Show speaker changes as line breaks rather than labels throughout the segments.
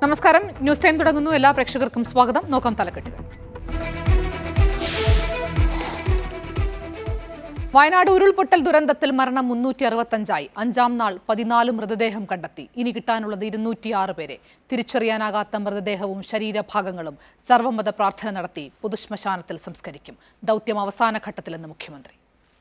നമസ്കാരം news time തുടങ്ങുന്നു എല്ലാ പ്രേക്ഷകർക്കും സ്വാഗതം നോക്കാം തലക്കെട്ടുകൾ വയനാട് ഉരുൾപൊട്ടൽ ദുരന്തത്തിൽ മരണം മുന്നൂറ്റി അറുപത്തഞ്ചായി അഞ്ചാം നാൾ പതിനാല് മൃതദേഹം കണ്ടെത്തി ഇനി കിട്ടാനുള്ളത് ഇരുന്നൂറ്റിയാറ് പേരെ തിരിച്ചറിയാനാകാത്ത മൃതദേഹവും ശരീരഭാഗങ്ങളും സർവമത പ്രാർത്ഥന നടത്തി പൊതുശ്മശാനത്തിൽ സംസ്കരിക്കും ദൗത്യം അവസാന ഘട്ടത്തിലെന്ന് മുഖ്യമന്ത്രി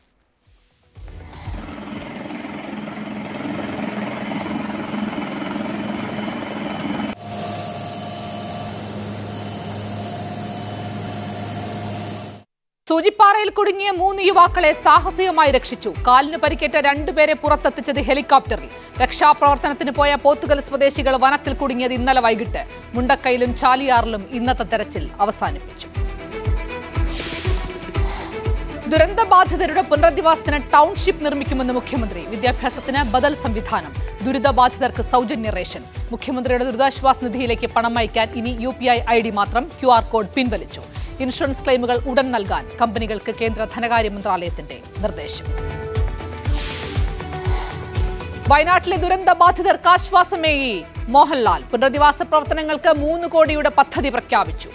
സൂചിപ്പാറയിൽ കുടുങ്ങിയ മൂന്ന് യുവാക്കളെ സാഹസികമായി രക്ഷിച്ചു കാലിന് പരിക്കേറ്റ രണ്ടുപേരെ പുറത്തെത്തിച്ചത് ഹെലികോപ്റ്ററിൽ രക്ഷാപ്രവർത്തനത്തിന് പോയ പോത്തുകൽ സ്വദേശികൾ വനത്തിൽ കുടുങ്ങിയത് ഇന്നലെ വൈകിട്ട് മുണ്ടക്കയിലും ചാലിയാറിലും ഇന്നത്തെ തെരച്ചിൽ അവസാനിപ്പിച്ചു ദുരന്തബാധിതരുടെ പുനരധിവാസത്തിന് ടൗൺഷിപ്പ് നിർമ്മിക്കുമെന്ന് മുഖ്യമന്ത്രി വിദ്യാഭ്യാസത്തിന് ബദൽ സംവിധാനം ദുരിതബാധിതർക്ക് സൗജന്യ റേഷൻ മുഖ്യമന്ത്രിയുടെ ദുരിതാശ്വാസ നിധിയിലേക്ക് പണം അയക്കാൻ ഇനി U P I I D മാത്രം ക്യു ആർ കോഡ് പിൻവലിച്ചു ഇൻഷുറൻസ് ക്ലെയിമുകൾ ഉടൻ നൽകാൻ കമ്പനികൾക്ക് കേന്ദ്ര ധനകാര്യ മന്ത്രാലയത്തിന്റെ നിർദ്ദേശം വയനാട്ടിലെ ദുരന്ത ബാധിതർക്ക് ആശ്വാസമേകി മോഹൻലാൽ പുനരധിവാസ പ്രവർത്തനങ്ങൾക്ക് മൂന്ന് കോടിയുടെ പദ്ധതി പ്രഖ്യാപിച്ചു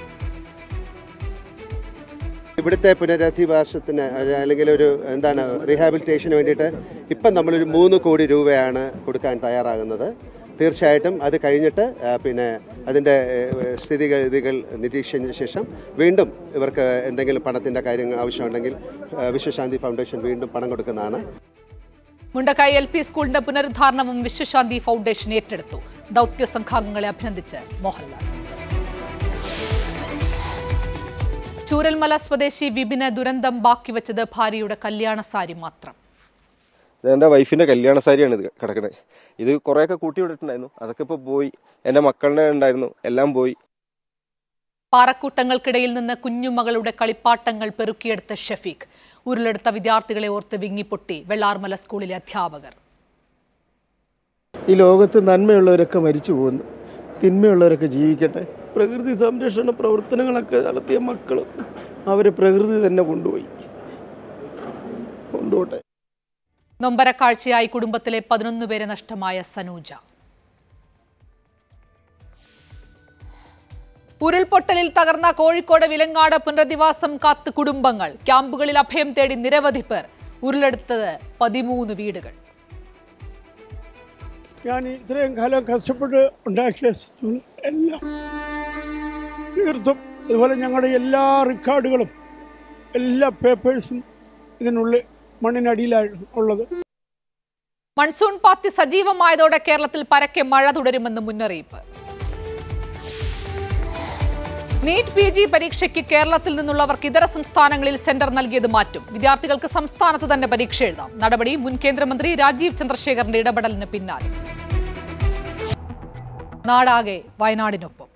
ഇവിടുത്തെ പുനരധിവാസത്തിന് ഒരു- അല്ലെങ്കിൽ ഒരു എന്താണ് റീഹാബിലിറ്റേഷന് വേണ്ടിയിട്ട് ഇപ്പം നമ്മളൊരു മൂന്ന് കോടി രൂപയാണ് കൊടുക്കാൻ തയ്യാറാകുന്നത് തീർച്ചയായിട്ടും അത് കഴിഞ്ഞിട്ട് ആ, പിന്നെ അതിൻ്റെ ഏഹ്, സ്ഥിതിഗതികൾ നിരീക്ഷിച്ചതിന് ശേഷം വീണ്ടും ഇവർക്ക് എന്തെങ്കിലും പണത്തിൻ്റെ കാര്യങ്ങൾ ആവശ്യമുണ്ടെങ്കിൽ ആ, വിശ്വശാന്തി ഫൗണ്ടേഷൻ വീണ്ടും പണം കൊടുക്കുന്നതാണ്
മുണ്ടക്കായി എൽ പി സ്കൂളിന്റെ പുനരുദ്ധാരണവും വിശ്വശാന്തി ഫൗണ്ടേഷൻ ഏറ്റെടുത്തു ദൗത്യ സംഘാംഗങ്ങളെ അഭിനന്ദിച്ച് മോഹൻലാൽ ചൂരൽമല സ്വദേശി വിപിന് ദുരന്തം ബാക്കിവെച്ചത് ഭാര്യയുടെ കല്യാണ സാരി മാത്രം
ഇത് എൻ്റെ വൈഫിന്റെ കല്യാണ സാരിയാണ് ഇത് കിടക്കുന്നത് ഇത് കുറേയൊക്കെ കൂട്ടി വിട്ടിട്ടുണ്ടായിരുന്നു അതൊക്കെ ഇപ്പോൾ പോയി എൻ്റെ മക്കളുടെ ഉണ്ടായിരുന്നു എല്ലാം പോയി
പാറക്കൂട്ടങ്ങൾക്കിടയിൽ നിന്ന് കുഞ്ഞുമകളുടെ കളിപ്പാട്ടങ്ങൾ പെറുക്കിയെടുത്ത ഷഫീഖ് ഉരുളെടുത്ത വിദ്യാർത്ഥികളെ ഓർത്ത് വിങ്ങിപ്പൊട്ടി വെള്ളാർമല സ്കൂളിലെ അധ്യാപകർ
ഈ ലോകത്ത് നന്മയുള്ളവരൊക്കെ മരിച്ചു പോകുന്നു തിന്മയുള്ളവരൊക്കെ ജീവിക്കട്ടെ പ്രകൃതി സംരക്ഷണ പ്രവർത്തനങ്ങളൊക്കെ നടത്തിയ മക്കൾ അവരെ പ്രകൃതി തന്നെ കൊണ്ടുപോയി കൊണ്ടുപോട്ടെ
നൊമ്പരക്കാഴ്ചയായി കുടുംബത്തിലെ പതിനൊന്ന് പേരെ നഷ്ടമായ സനൂജ ഉരുൾപൊട്ടലിൽ തകർന്ന കോഴിക്കോട് വിലങ്ങാട് പുനരധിവാസം കാത്ത് കുടുംബങ്ങൾ ക്യാമ്പുകളിൽ അഭയം തേടി നിരവധി പേർ ഉരുളെടുത്തത് പതിമൂന്ന് വീടുകൾ
ഞാൻ ഇത്രയും കാലം കഷ്ടപ്പെട്ട് ഉണ്ടാക്കിയ സ്കൂൾ എല്ലാം തീർത്തും അതുപോലെ ഞങ്ങളുടെ എല്ലാ റെക്കോർഡുകളും എല്ലാ പേപ്പേഴ്സും ഇതിനുള്ളിൽ മണ്ണിനടിയിലാണ് ഉള്ളത്
മൺസൂൺ പാത്തി സജീവമായതോടെ കേരളത്തിൽ പരക്കെ മഴ തുടരുമെന്ന് മുന്നറിയിപ്പ് നീറ്റ് പി ജി പരീക്ഷയ്ക്ക് കേരളത്തിൽ നിന്നുള്ളവർക്ക് ഇതര സംസ്ഥാനങ്ങളിൽ സെന്റർ നൽകിയത് മാറ്റും വിദ്യാർത്ഥികൾക്ക് സംസ്ഥാനത്ത് തന്നെ പരീക്ഷ എഴുതാം നടപടി മുൻ കേന്ദ്രമന്ത്രി രാജീവ് ചന്ദ്രശേഖറിന്റെ ഇടപെടലിന് പിന്നാലെ നാടാകെ വയനാടിനൊപ്പം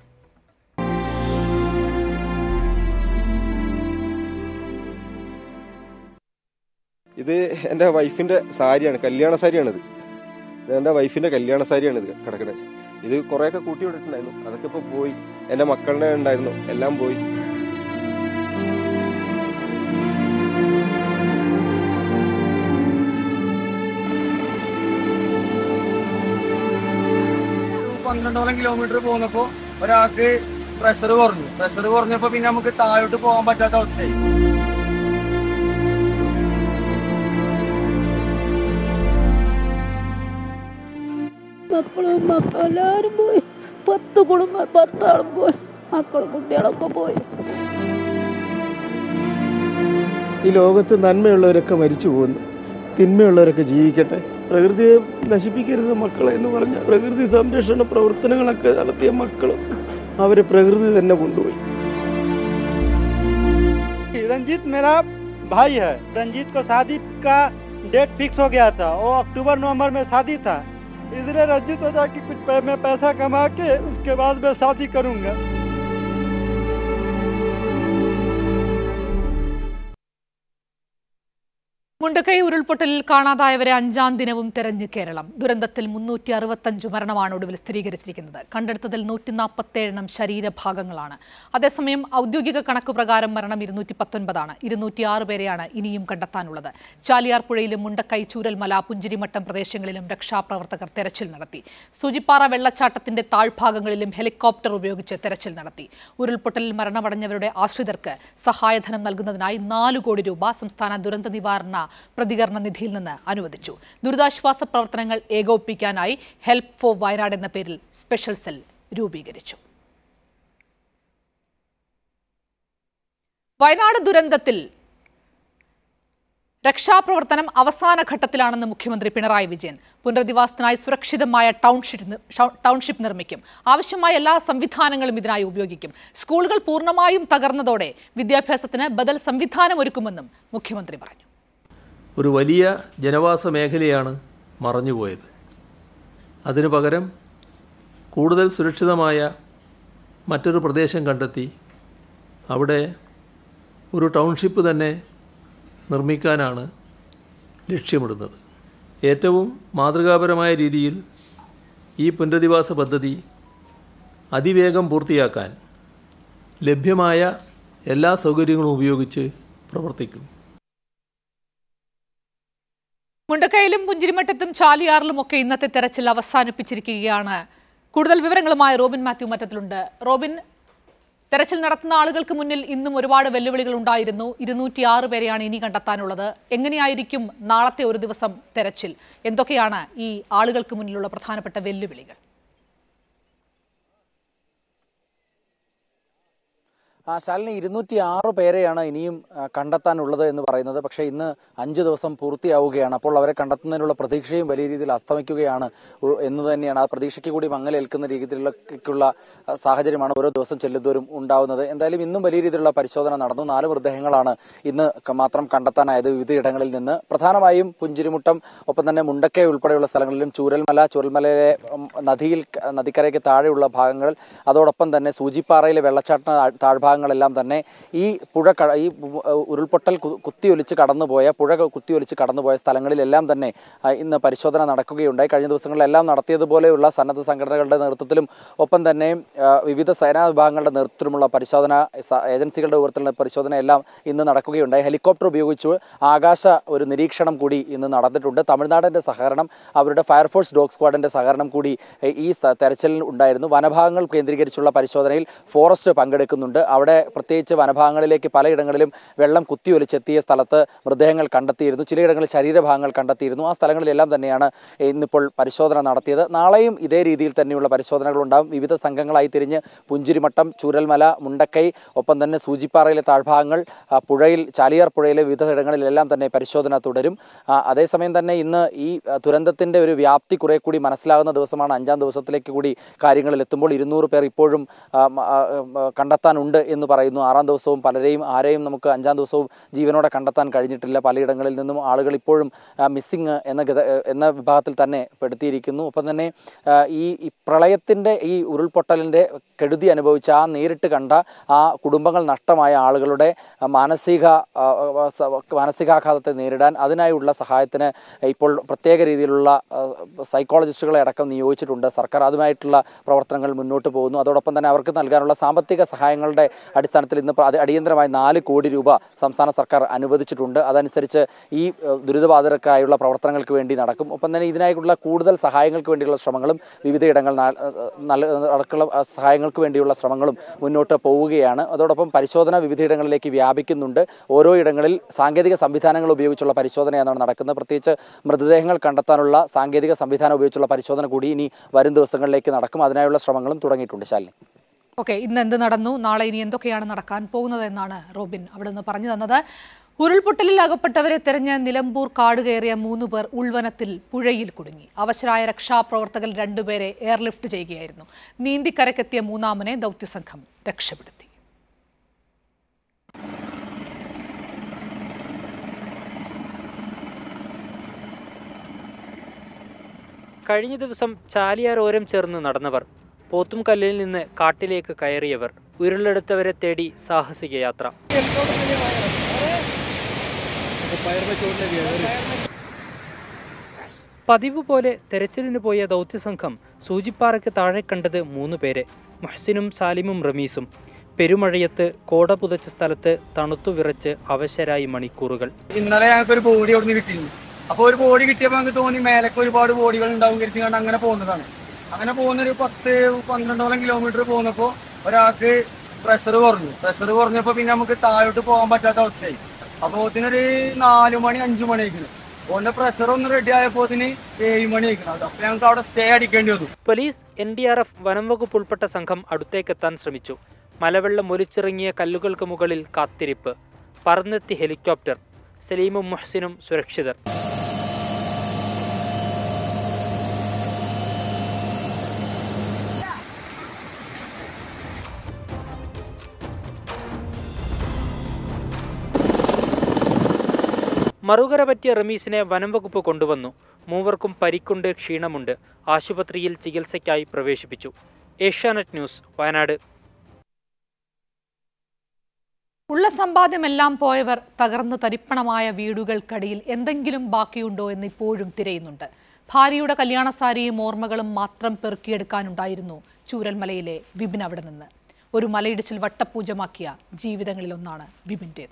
ഇത് എൻ്റെ വൈഫിന്റെ സാരിയാണ് കല്യാണ സാരിയാണിത് ഇത് എൻ്റെ വൈഫിന്റെ കല്യാണ സാരിയാണ് ഇത് കിടക്കുന്നത് ഇത് കുറേയൊക്കെ കൂട്ടി വിട്ടിട്ടുണ്ടായിരുന്നു അതൊക്കെ ഇപ്പോൾ പോയി എൻ്റെ മക്കളുടെ ഉണ്ടായിരുന്നു എല്ലാം പോയി
പന്ത്രണ്ടോളം കിലോമീറ്റർ പോകുന്നപ്പോ ഒരാൾക്ക് പ്രഷർ കുറഞ്ഞു പ്രഷർ കുറഞ്ഞപ്പോ പിന്നെ നമുക്ക് താഴോട്ട് പോകാൻ പറ്റാത്ത അവസ്ഥയായി
മക്കളും മക്കളെല്ലാവരും പോയി പത്ത് കുടുംബം പത്താളും പോയി മക്കളും കുട്ടികളൊക്കെ പോയി
ഈ ലോകത്ത് നന്മയുള്ളവരൊക്കെ മരിച്ചു പോകുന്നു തിന്മയുള്ളവരൊക്കെ ജീവിക്കട്ടെ പ്രകൃതിയെ നശിപ്പിക്കരുത് മക്കളെ എന്ന് പറഞ്ഞ പ്രകൃതി സംരക്ഷണ പ്രവർത്തനങ്ങളൊക്കെ നടത്തിയ മക്കൾ അവരെ പ്രകൃതി തന്നെ കൊണ്ടുപോയി
रंजीत मेरा भाई है रंजीत को शादी का डेट फिक्स हो गया था वो अक्टूबर नवंबर में शादी था इसलिए रंजीत सोचा कि कुछ पै- मैं पैसा कमा के उसके बाद मैं शादी करूंगा
മുണ്ടക്കൈ ഉരുൾപൊട്ടലിൽ കാണാതായവരെ അഞ്ചാം ദിനവും തെരഞ്ഞ് കേരളം ദുരന്തത്തിൽ മുന്നൂറ്റി അറുപത്തഞ്ച് മരണമാണ് ഒടുവിൽ സ്ഥിരീകരിച്ചിരിക്കുന്നത് കണ്ടെടുത്തതിൽ നൂറ്റി നാൽപ്പത്തേഴെണ്ണം ശരീരഭാഗങ്ങളാണ് അതേസമയം ഔദ്യോഗിക കണക്ക് പ്രകാരം മരണം ഇരുന്നൂറ്റി പത്തൊൻപതാണ് ഇരുന്നൂറ്റിയാറ് പേരെയാണ് ഇനിയും കണ്ടെത്താനുള്ളത് ചാലിയാർ പുഴയിലും മുണ്ടക്കൈ ചൂരൽമല പുഞ്ചിരിമട്ടം പ്രദേശങ്ങളിലും രക്ഷാപ്രവർത്തകർ തെരച്ചിൽ നടത്തി സൂചിപ്പാറ വെള്ളച്ചാട്ടത്തിന്റെ താഴ്ഭാഗങ്ങളിലും ഹെലികോപ്റ്റർ ഉപയോഗിച്ച് തെരച്ചിൽ നടത്തി ഉരുൾപൊട്ടലിൽ മരണമടഞ്ഞവരുടെ ആശ്രിതർക്ക് സഹായധനം നൽകുന്നതിനായി നാല് കോടി രൂപ സംസ്ഥാന ദുരന്ത നിവാരണ പ്രതികരണ നിധിയിൽ നിന്ന് അനുവദിച്ചു ദുരിതാശ്വാസ പ്രവർത്തനങ്ങൾ ഏകോപിപ്പിക്കാനായി ഹെൽപ്പ് ഫോർ വയനാട് എന്ന പേരിൽ സ്പെഷ്യൽ സെൽ രൂപീകരിച്ചു വയനാട് ദുരന്തത്തിൽ രക്ഷാപ്രവർത്തനം അവസാന ഘട്ടത്തിലാണെന്ന് മുഖ്യമന്ത്രി പിണറായി വിജയൻ പുനരധിവാസത്തിനായി സുരക്ഷിതമായ ടൗൺഷിപ്പ് ടൗൺഷിപ്പ് നിർമ്മിക്കും ആവശ്യമായ എല്ലാ സംവിധാനങ്ങളും ഇതിനായി ഉപയോഗിക്കും സ്കൂളുകൾ പൂർണ്ണമായും തകർന്നതോടെ വിദ്യാഭ്യാസത്തിന് ബദൽ സംവിധാനം ഒരുക്കുമെന്നും മുഖ്യമന്ത്രി പറഞ്ഞു
ഒരു വലിയ ജനവാസ മേഖലയാണ് മറഞ്ഞുപോയത് അതിനു പകരം കൂടുതൽ സുരക്ഷിതമായ മറ്റൊരു പ്രദേശം കണ്ടെത്തി അവിടെ ഒരു ടൗൺഷിപ്പ് തന്നെ നിർമ്മിക്കാനാണ് ലക്ഷ്യമിടുന്നത് ഏറ്റവും മാതൃകാപരമായ രീതിയിൽ ഈ പുനരധിവാസ പദ്ധതി അതിവേഗം പൂർത്തിയാക്കാൻ ലഭ്യമായ എല്ലാ സൗകര്യങ്ങളും ഉപയോഗിച്ച് പ്രവർത്തിക്കും
മുണ്ടക്കയിലും പുഞ്ചിരിമട്ടത്തും ചാലിയാറിലും ഒക്കെ ഇന്നത്തെ തെരച്ചിൽ അവസാനിപ്പിച്ചിരിക്കുകയാണ് കൂടുതൽ വിവരങ്ങളുമായി റോബിൻ മാത്യു മറ്റത്തിലുണ്ട് റോബിൻ തെരച്ചിൽ നടത്തുന്ന ആളുകൾക്ക് മുന്നിൽ ഇന്നും ഒരുപാട് വെല്ലുവിളികൾ ഉണ്ടായിരുന്നു ഇരുന്നൂറ്റിയാറ് പേരെയാണ് ഇനി കണ്ടെത്താനുള്ളത് എങ്ങനെയായിരിക്കും നാളത്തെ ഒരു ദിവസം തെരച്ചിൽ എന്തൊക്കെയാണ് ഈ ആളുകൾക്ക് മുന്നിലുള്ള പ്രധാനപ്പെട്ട വെല്ലുവിളികൾ
ആ ശാലിനി ഇരുന്നൂറ്റി ആറ് പേരെയാണ് ഇനിയും ആ, കണ്ടെത്താനുള്ളത് എന്ന് പറയുന്നത് പക്ഷേ ഇന്ന് അഞ്ച് ദിവസം പൂർത്തിയാവുകയാണ് അപ്പോൾ അവരെ കണ്ടെത്തുന്നതിനുള്ള പ്രതീക്ഷയും വലിയ രീതിയിൽ അസ്തമിക്കുകയാണ് ഉ- എന്ന് തന്നെയാണ് ആ പ്രതീക്ഷയ്ക്ക് കൂടി മങ്ങലേൽക്കുന്ന രീതിയിലുള്ള ആ, സാഹചര്യമാണ് ഓരോ ദിവസം ചെല്ലുന്തോറും ഉണ്ടാവുന്നത് എന്തായാലും ഇന്നും വലിയ രീതിയിലുള്ള പരിശോധന നടന്നു നാല് മൃതദേഹങ്ങളാണ് ഇന്ന് ക- മാത്രം കണ്ടെത്താനായത് വിവിധയിടങ്ങളിൽ നിന്ന് പ്രധാനമായും പുഞ്ചിരിമുട്ടം ഒപ്പം തന്നെ മുണ്ടക്കൈ ഉൾപ്പെടെയുള്ള സ്ഥലങ്ങളിലും ചൂരൽമല ചൂരൽമലയിലെ ഉം, നദിയിൽ ക- നദിക്കരയ്ക്ക് താഴെയുള്ള ഭാഗങ്ങൾ അതോടൊപ്പം തന്നെ സൂചിപ്പാറയിലെ വെള്ളച്ചാട്ട താഴ്- താഴ്ഭാഗങ്ങളെല്ലാം തന്നെ ഈ പുഴ ക- ഈ ഉ- ഉരുൾപൊട്ടൽ കു- കുത്തിയൊലിച്ച് കടന്നുപോയ പുഴ ക- കുത്തിയൊലിച്ച് കടന്നുപോയ സ്ഥലങ്ങളിലെല്ലാം തന്നെ ആ, ഇന്ന് പരിശോധന നടക്കുകയുണ്ടായി കഴിഞ്ഞ ദിവസങ്ങളിലെല്ലാം നടത്തിയതുപോലെയുള്ള സന്നദ്ധ സംഘടനകളുടെ നേതൃത്വത്തിലും ഒപ്പം തന്നെ ആ, വിവിധ സേനാ വിഭാഗങ്ങളുടെ നേതൃത്വത്തിലുമുള്ള പരിശോധന സ- ഏജൻസികളുടെ നേതൃത്വത്തിലുള്ള പരിശോധന എല്ലാം ഇന്ന് നടക്കുകയുണ്ടായി ഹെലികോപ്റ്റർ ഉപയോഗിച്ച് ആകാശ ഒരു നിരീക്ഷണം കൂടി ഇന്ന് നടന്നിട്ടുണ്ട് തമിഴ്നാടിന്റെ സഹകരണം അവരുടെ ഫയർഫോഴ്സ് ഡോഗ് സ്ക്വാഡിന്റെ സഹകരണം കൂടി എ, ഈ സ- തെരച്ചിലിൽ ഉണ്ടായിരുന്നു വനഭാഗങ്ങൾ കേന്ദ്രീകരിച്ചുള്ള പരിശോധനയിൽ ഫോറസ്റ്റ് പങ്കെടുക്കുന്നുണ്ട് അവിടെ പ്രത്യേകിച്ച് വനഭാഗങ്ങളിലേക്ക് പലയിടങ്ങളിലും വെള്ളം കുത്തിയൊലിച്ചെത്തിയ സ്ഥലത്ത് മൃതദേഹങ്ങൾ കണ്ടെത്തിയിരുന്നു ചിലയിടങ്ങളിൽ ശരീരഭാഗങ്ങൾ കണ്ടെത്തിയിരുന്നു ആ സ്ഥലങ്ങളിലെല്ലാം തന്നെയാണ് ഇന്നിപ്പോൾ പരിശോധന നടത്തിയത് നാളെയും ഇതേ രീതിയിൽ തന്നെയുള്ള പരിശോധനകൾ ഉണ്ടാകും വിവിധ സംഘങ്ങളായി തിരിഞ്ഞ് പുഞ്ചിരിമട്ടം ചൂരൽമല മുണ്ടക്കൈ ഒപ്പം തന്നെ സൂചിപ്പാറയിലെ താഴ്ഭാഗങ്ങൾ ആ, പുഴയിൽ ചാലിയാർ പുഴയിലെ വിവിധ ഇടങ്ങളിലെല്ലാം തന്നെ പരിശോധന തുടരും ആ, അതേസമയം തന്നെ ഇന്ന് ഈ ആ, ദുരന്തത്തിന്റെ ഒരു വ്യാപ്തി കുറെ കൂടി മനസ്സിലാകുന്ന ദിവസമാണ് അഞ്ചാം ദിവസത്തിലേക്ക് കൂടി കാര്യങ്ങളിൽ എത്തുമ്പോൾ ഇരുന്നൂറ് പേർ ഇപ്പോഴും ആ, മ, ആ, ആ, കണ്ടെത്താനുണ്ട് എന്ന് പറയുന്നു ആറാം ദിവസവും പലരെയും ആരെയും നമുക്ക് അഞ്ചാം ദിവസവും ജീവനോടെ കണ്ടെത്താൻ കഴിഞ്ഞിട്ടില്ല പലയിടങ്ങളിൽ നിന്നും ആളുകൾ ഇപ്പോഴും മിസ്സിങ് എന്ന ഗത എന്ന വിഭാഗത്തിൽ തന്നെ പെടുത്തിയിരിക്കുന്നു ഒപ്പം തന്നെ ആ, ഈ ഈ പ്രളയത്തിൻ്റെ ഈ ഉരുൾപൊട്ടലിൻ്റെ കെടുതി അനുഭവിച്ച ആ നേരിട്ട് കണ്ട ആ കുടുംബങ്ങൾ നഷ്ടമായ ആളുകളുടെ ആ, മാനസിക ആ, ആ, സ- മാനസികാഘാതത്തെ നേരിടാൻ അതിനായുള്ള സഹായത്തിന് ഇപ്പോൾ പ്രത്യേക രീതിയിലുള്ള ആ, സൈക്കോളജിസ്റ്റുകളെ അടക്കം നിയോഗിച്ചിട്ടുണ്ട് സർക്കാർ അതുമായിട്ടുള്ള പ്രവർത്തനങ്ങൾ മുന്നോട്ട് പോകുന്നു അതോടൊപ്പം തന്നെ അവർക്ക് നൽകാനുള്ള സാമ്പത്തിക സഹായങ്ങളുടെ അടിസ്ഥാനത്തിൽ ഇന്ന് പ്ര- അത് അടിയന്തരമായി നാല് കോടി രൂപ സംസ്ഥാന സർക്കാർ അനുവദിച്ചിട്ടുണ്ട് അതനുസരിച്ച് ഈ ഏഹ്, ദുരിതബാധിതർക്കായുള്ള പ്രവർത്തനങ്ങൾക്ക് വേണ്ടി നടക്കും ഒപ്പം തന്നെ ഇതിനായിട്ടുള്ള കൂടുതൽ സഹായങ്ങൾക്ക് വേണ്ടിയുള്ള ശ്രമങ്ങളും വിവിധയിടങ്ങൾ നാ- ഏഹ്, നല്ല അടക്കമുള്ള ആ, സഹായങ്ങൾക്ക് വേണ്ടിയുള്ള ശ്രമങ്ങളും മുന്നോട്ട് പോവുകയാണ് അതോടൊപ്പം പരിശോധന വിവിധയിടങ്ങളിലേക്ക് വ്യാപിക്കുന്നുണ്ട് ഓരോ ഇടങ്ങളിൽ സാങ്കേതിക സംവിധാനങ്ങൾ ഉപയോഗിച്ചുള്ള പരിശോധനയാണ് നടക്കുന്നത് പ്രത്യേകിച്ച് മൃതദേഹങ്ങൾ കണ്ടെത്താനുള്ള സാങ്കേതിക സംവിധാനം ഉപയോഗിച്ചുള്ള പരിശോധന കൂടി ഇനി വരും ദിവസങ്ങളിലേക്ക് നടക്കും അതിനായുള്ള ശ്രമങ്ങളും തുടങ്ങിയിട്ടുണ്ട് ശാലിനി
ഓക്കെ ഇന്ന് എന്ത് നടന്നു നാളെ ഇനി എന്തൊക്കെയാണ് നടക്കാൻ പോകുന്നത് എന്നാണ് റോബിൻ അവിടെ നിന്ന് പറഞ്ഞു തന്നത് ഉരുൾപൊട്ടലിൽ അകപ്പെട്ടവരെ തെരഞ്ഞ് നിലമ്പൂർ കാട് കയറിയ മൂന്ന് പേർ ഉൾവനത്തിൽ പുഴയിൽ കുടുങ്ങി അവശരായ രക്ഷാപ്രവർത്തകർ രണ്ടുപേരെ എയർലിഫ്റ്റ് ചെയ്യുകയായിരുന്നു നീന്തിക്കരക്കെത്തിയ മൂന്നാമനെ ദൗത്യസംഘം രക്ഷപ്പെടുത്തി
കഴിഞ്ഞ ദിവസം ചാലിയാറോരം ചേർന്ന് നടന്നവർ പോത്തുംകല്ലിൽ നിന്ന് കാട്ടിലേക്ക് കയറിയവർ ഉരുളെടുത്തവരെ തേടി സാഹസിക യാത്ര പതിവ് പോലെ തെരച്ചിലിന് പോയ ദൗത്യസംഘം സൂചിപ്പാറയ്ക്ക് താഴെ കണ്ടത് മൂന്ന് പേരെ മഹ്സിനും സാലിമും റമീസും പെരുമഴയത്ത് കോട പുതച്ച സ്ഥലത്ത് തണുത്തു വിറച്ച് അവശരായി മണിക്കൂറുകൾ
ഇന്നലെ ഞങ്ങൾക്ക് ഒരു ബോഡി അവിടെ നിന്ന് കിട്ടിയിരുന്നു അപ്പോൾ ഒരു ബോഡി കിട്ടിയപ്പോൾ ഞങ്ങൾക്ക് തോന്നി മേലൊക്കെ ഒരുപാട് ബോഡികൾ ഉണ്ടാവും കരുതി കണ്ട് അങ്ങനെ പോകുന്നതാണ് അങ്ങനെ പോകുന്ന ഒരു പത്ത് പന്ത്രണ്ടോളം കിലോമീറ്റർ പോകുന്നപ്പോൾ ഒരാൾക്ക് പ്രഷർ കുറഞ്ഞു പ്രഷർ കുറഞ്ഞപ്പോൾ പിന്നെ നമുക്ക് താഴോട്ട് പോകാൻ പറ്റാത്ത അവസ്ഥയായി അപ്പോൾ ഇതിനൊരു നാല് മണി അഞ്ചു മണി ആയിരിക്കണം ഓന്റെ പ്രഷർ ഒന്ന് റെഡി ആയപ്പോൾ ഇതിന് ഏഴ് മണി ആയിരിക്കണം അപ്പോൾ ഞങ്ങൾക്ക് അവിടെ സ്റ്റേ അടിക്കേണ്ടി വന്നു
police N D R F വനം വകുപ്പ് ഉൾപ്പെട്ട സംഘം അടുത്തേക്കെത്താൻ ശ്രമിച്ചു മലവെള്ളം ഒലിച്ചിറങ്ങിയ കല്ലുകൾക്ക് മുകളിൽ കാത്തിരിപ്പ് പറന്നെത്തി ഹെലികോപ്റ്റർ സലീമും മുഹ്സിനും സുരക്ഷിതർ മറുകര പറ്റിയ റമീസിനെ വനം വകുപ്പ് കൊണ്ടുവന്നു മൂവർക്കും പരിക്കുണ്ട് ക്ഷീണമുണ്ട് ആശുപത്രിയിൽ ചികിത്സയ്ക്കായി പ്രവേശിപ്പിച്ചു ഏഷ്യാനെറ്റ് ന്യൂസ് വയനാട്
ഉള്ള സമ്പാദ്യമെല്ലാം പോയവർ തകർന്നു തരിപ്പണമായ വീടുകൾക്കടിയിൽ എന്തെങ്കിലും ബാക്കിയുണ്ടോ എന്ന് ഇപ്പോഴും തിരയുന്നുണ്ട് ഭാര്യയുടെ കല്യാണസാരിയും ഓർമ്മകളും മാത്രം പെറുക്കിയെടുക്കാനുണ്ടായിരുന്നു ചൂരൽമലയിലെ വിപിൻ അവിടെ നിന്ന് ഒരു മലയിടിച്ചിൽ വട്ടപൂജമാക്കിയ ജീവിതങ്ങളിലൊന്നാണ് വിപിൻ്റേത്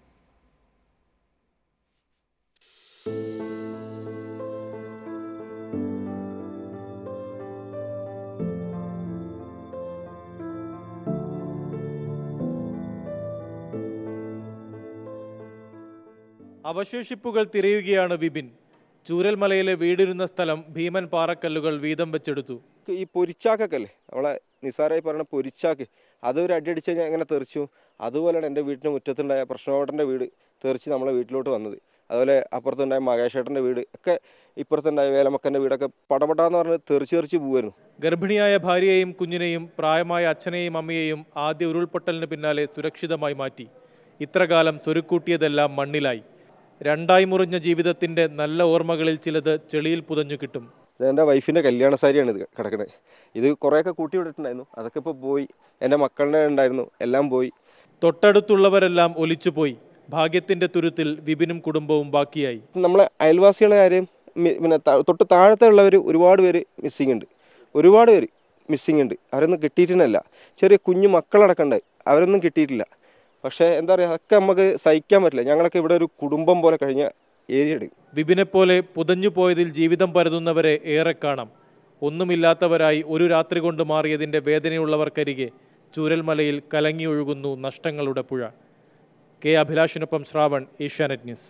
അവശേഷിപ്പുകൾ തിരയുകയാണ് വിപിൻ ചൂരൽമലയിലെ വീടിരുന്ന സ്ഥലം ഭീമൻ പാറക്കല്ലുകൾ വീതം വെച്ചെടുത്തു
ഈ പൊരിച്ചാക്കൊക്കെ അല്ലേ നമ്മളെ നിസാറായി പറയുന്ന പൊരിച്ചാക്ക് അത് ഒരു അടി അടിച്ച് കഴിഞ്ഞാൽ എങ്ങനെ തെറിച്ചു അതുപോലെയാണ് എൻ്റെ വീട്ടിന് മുറ്റത്തുണ്ടായ പ്രശ്നോട്ടൻ്റെ വീട് തെറിച്ച് നമ്മളെ വീട്ടിലോട്ട് വന്നത് അതുപോലെ അപ്പുറത്തുണ്ടായ മകേഷേട്ടൻ്റെ വീട് ഒക്കെ ഇപ്പുറത്തുണ്ടായ വേലമക്കൻ്റെ വീടൊക്കെ പടപടാന്ന് പറഞ്ഞ് തെറിച്ച് തെറിച്ച് പോകുമായിരുന്നു
ഗർഭിണിയായ ഭാര്യയെയും കുഞ്ഞിനെയും പ്രായമായ അച്ഛനെയും അമ്മയെയും ആദ്യ ഉരുൾപൊട്ടലിന് പിന്നാലെ സുരക്ഷിതമായി മാറ്റി ഇത്രകാലം സ്വരുക്കൂട്ടിയതെല്ലാം മണ്ണിലായി രണ്ടായി മുറിഞ്ഞ ജീവിതത്തിന്റെ നല്ല ഓർമ്മകളിൽ ചിലത് ചെളിയിൽ പുതഞ്ഞു കിട്ടും
ഇത് എൻ്റെ വൈഫിൻ്റെ കല്യാണ സാരിയാണ് ഇത് കിടക്കുന്നത് ഇത് കുറേയൊക്കെ കൂട്ടി വിട്ടിട്ടുണ്ടായിരുന്നു അതൊക്കെ ഇപ്പോൾ പോയി എൻ്റെ മക്കളുടെ ഉണ്ടായിരുന്നു എല്ലാം പോയി
തൊട്ടടുത്തുള്ളവരെല്ലാം ഒലിച്ചുപോയി ഭാഗ്യത്തിന്റെ തുരുത്തിൽ വിപിനും കുടുംബവും ബാക്കിയായി
നമ്മളെ അയൽവാസികളെ കാര്യം മി- പിന്നെ ത- തൊട്ട് താഴത്തെ ഉള്ളവർ ഒരുപാട് പേര് മിസ്സിംഗ് ഉണ്ട് ഒരുപാട് പേര് മിസ്സിംഗ് ഉണ്ട് അവരൊന്നും കിട്ടിയിട്ടില്ല ചെറിയ കുഞ്ഞു മക്കളടക്കണ്ടായി അവരൊന്നും കിട്ടിയിട്ടില്ല പക്ഷേ എന്താ പറയുക അതൊക്കെ നമുക്ക് സഹിക്കാൻ പറ്റില്ല ഞങ്ങളൊക്കെ ഇവിടെ ഒരു കുടുംബം പോലെ കഴിഞ്ഞ ഏരിയയാണ്
വിപിനെപ്പോലെ പുതഞ്ഞു പോയതിൽ ജീവിതം പരതുന്നവരെ ഏറെ കാണാം ഒന്നുമില്ലാത്തവരായി ഒരു രാത്രി കൊണ്ട് മാറിയതിന്റെ വേദനയുള്ളവർക്കരികെ ചൂരൽമലയിൽ കലങ്ങിയൊഴുകുന്നു നഷ്ടങ്ങളുടെ പുഴ കെ അഭിലാഷിനൊപ്പം Shravan Asianet news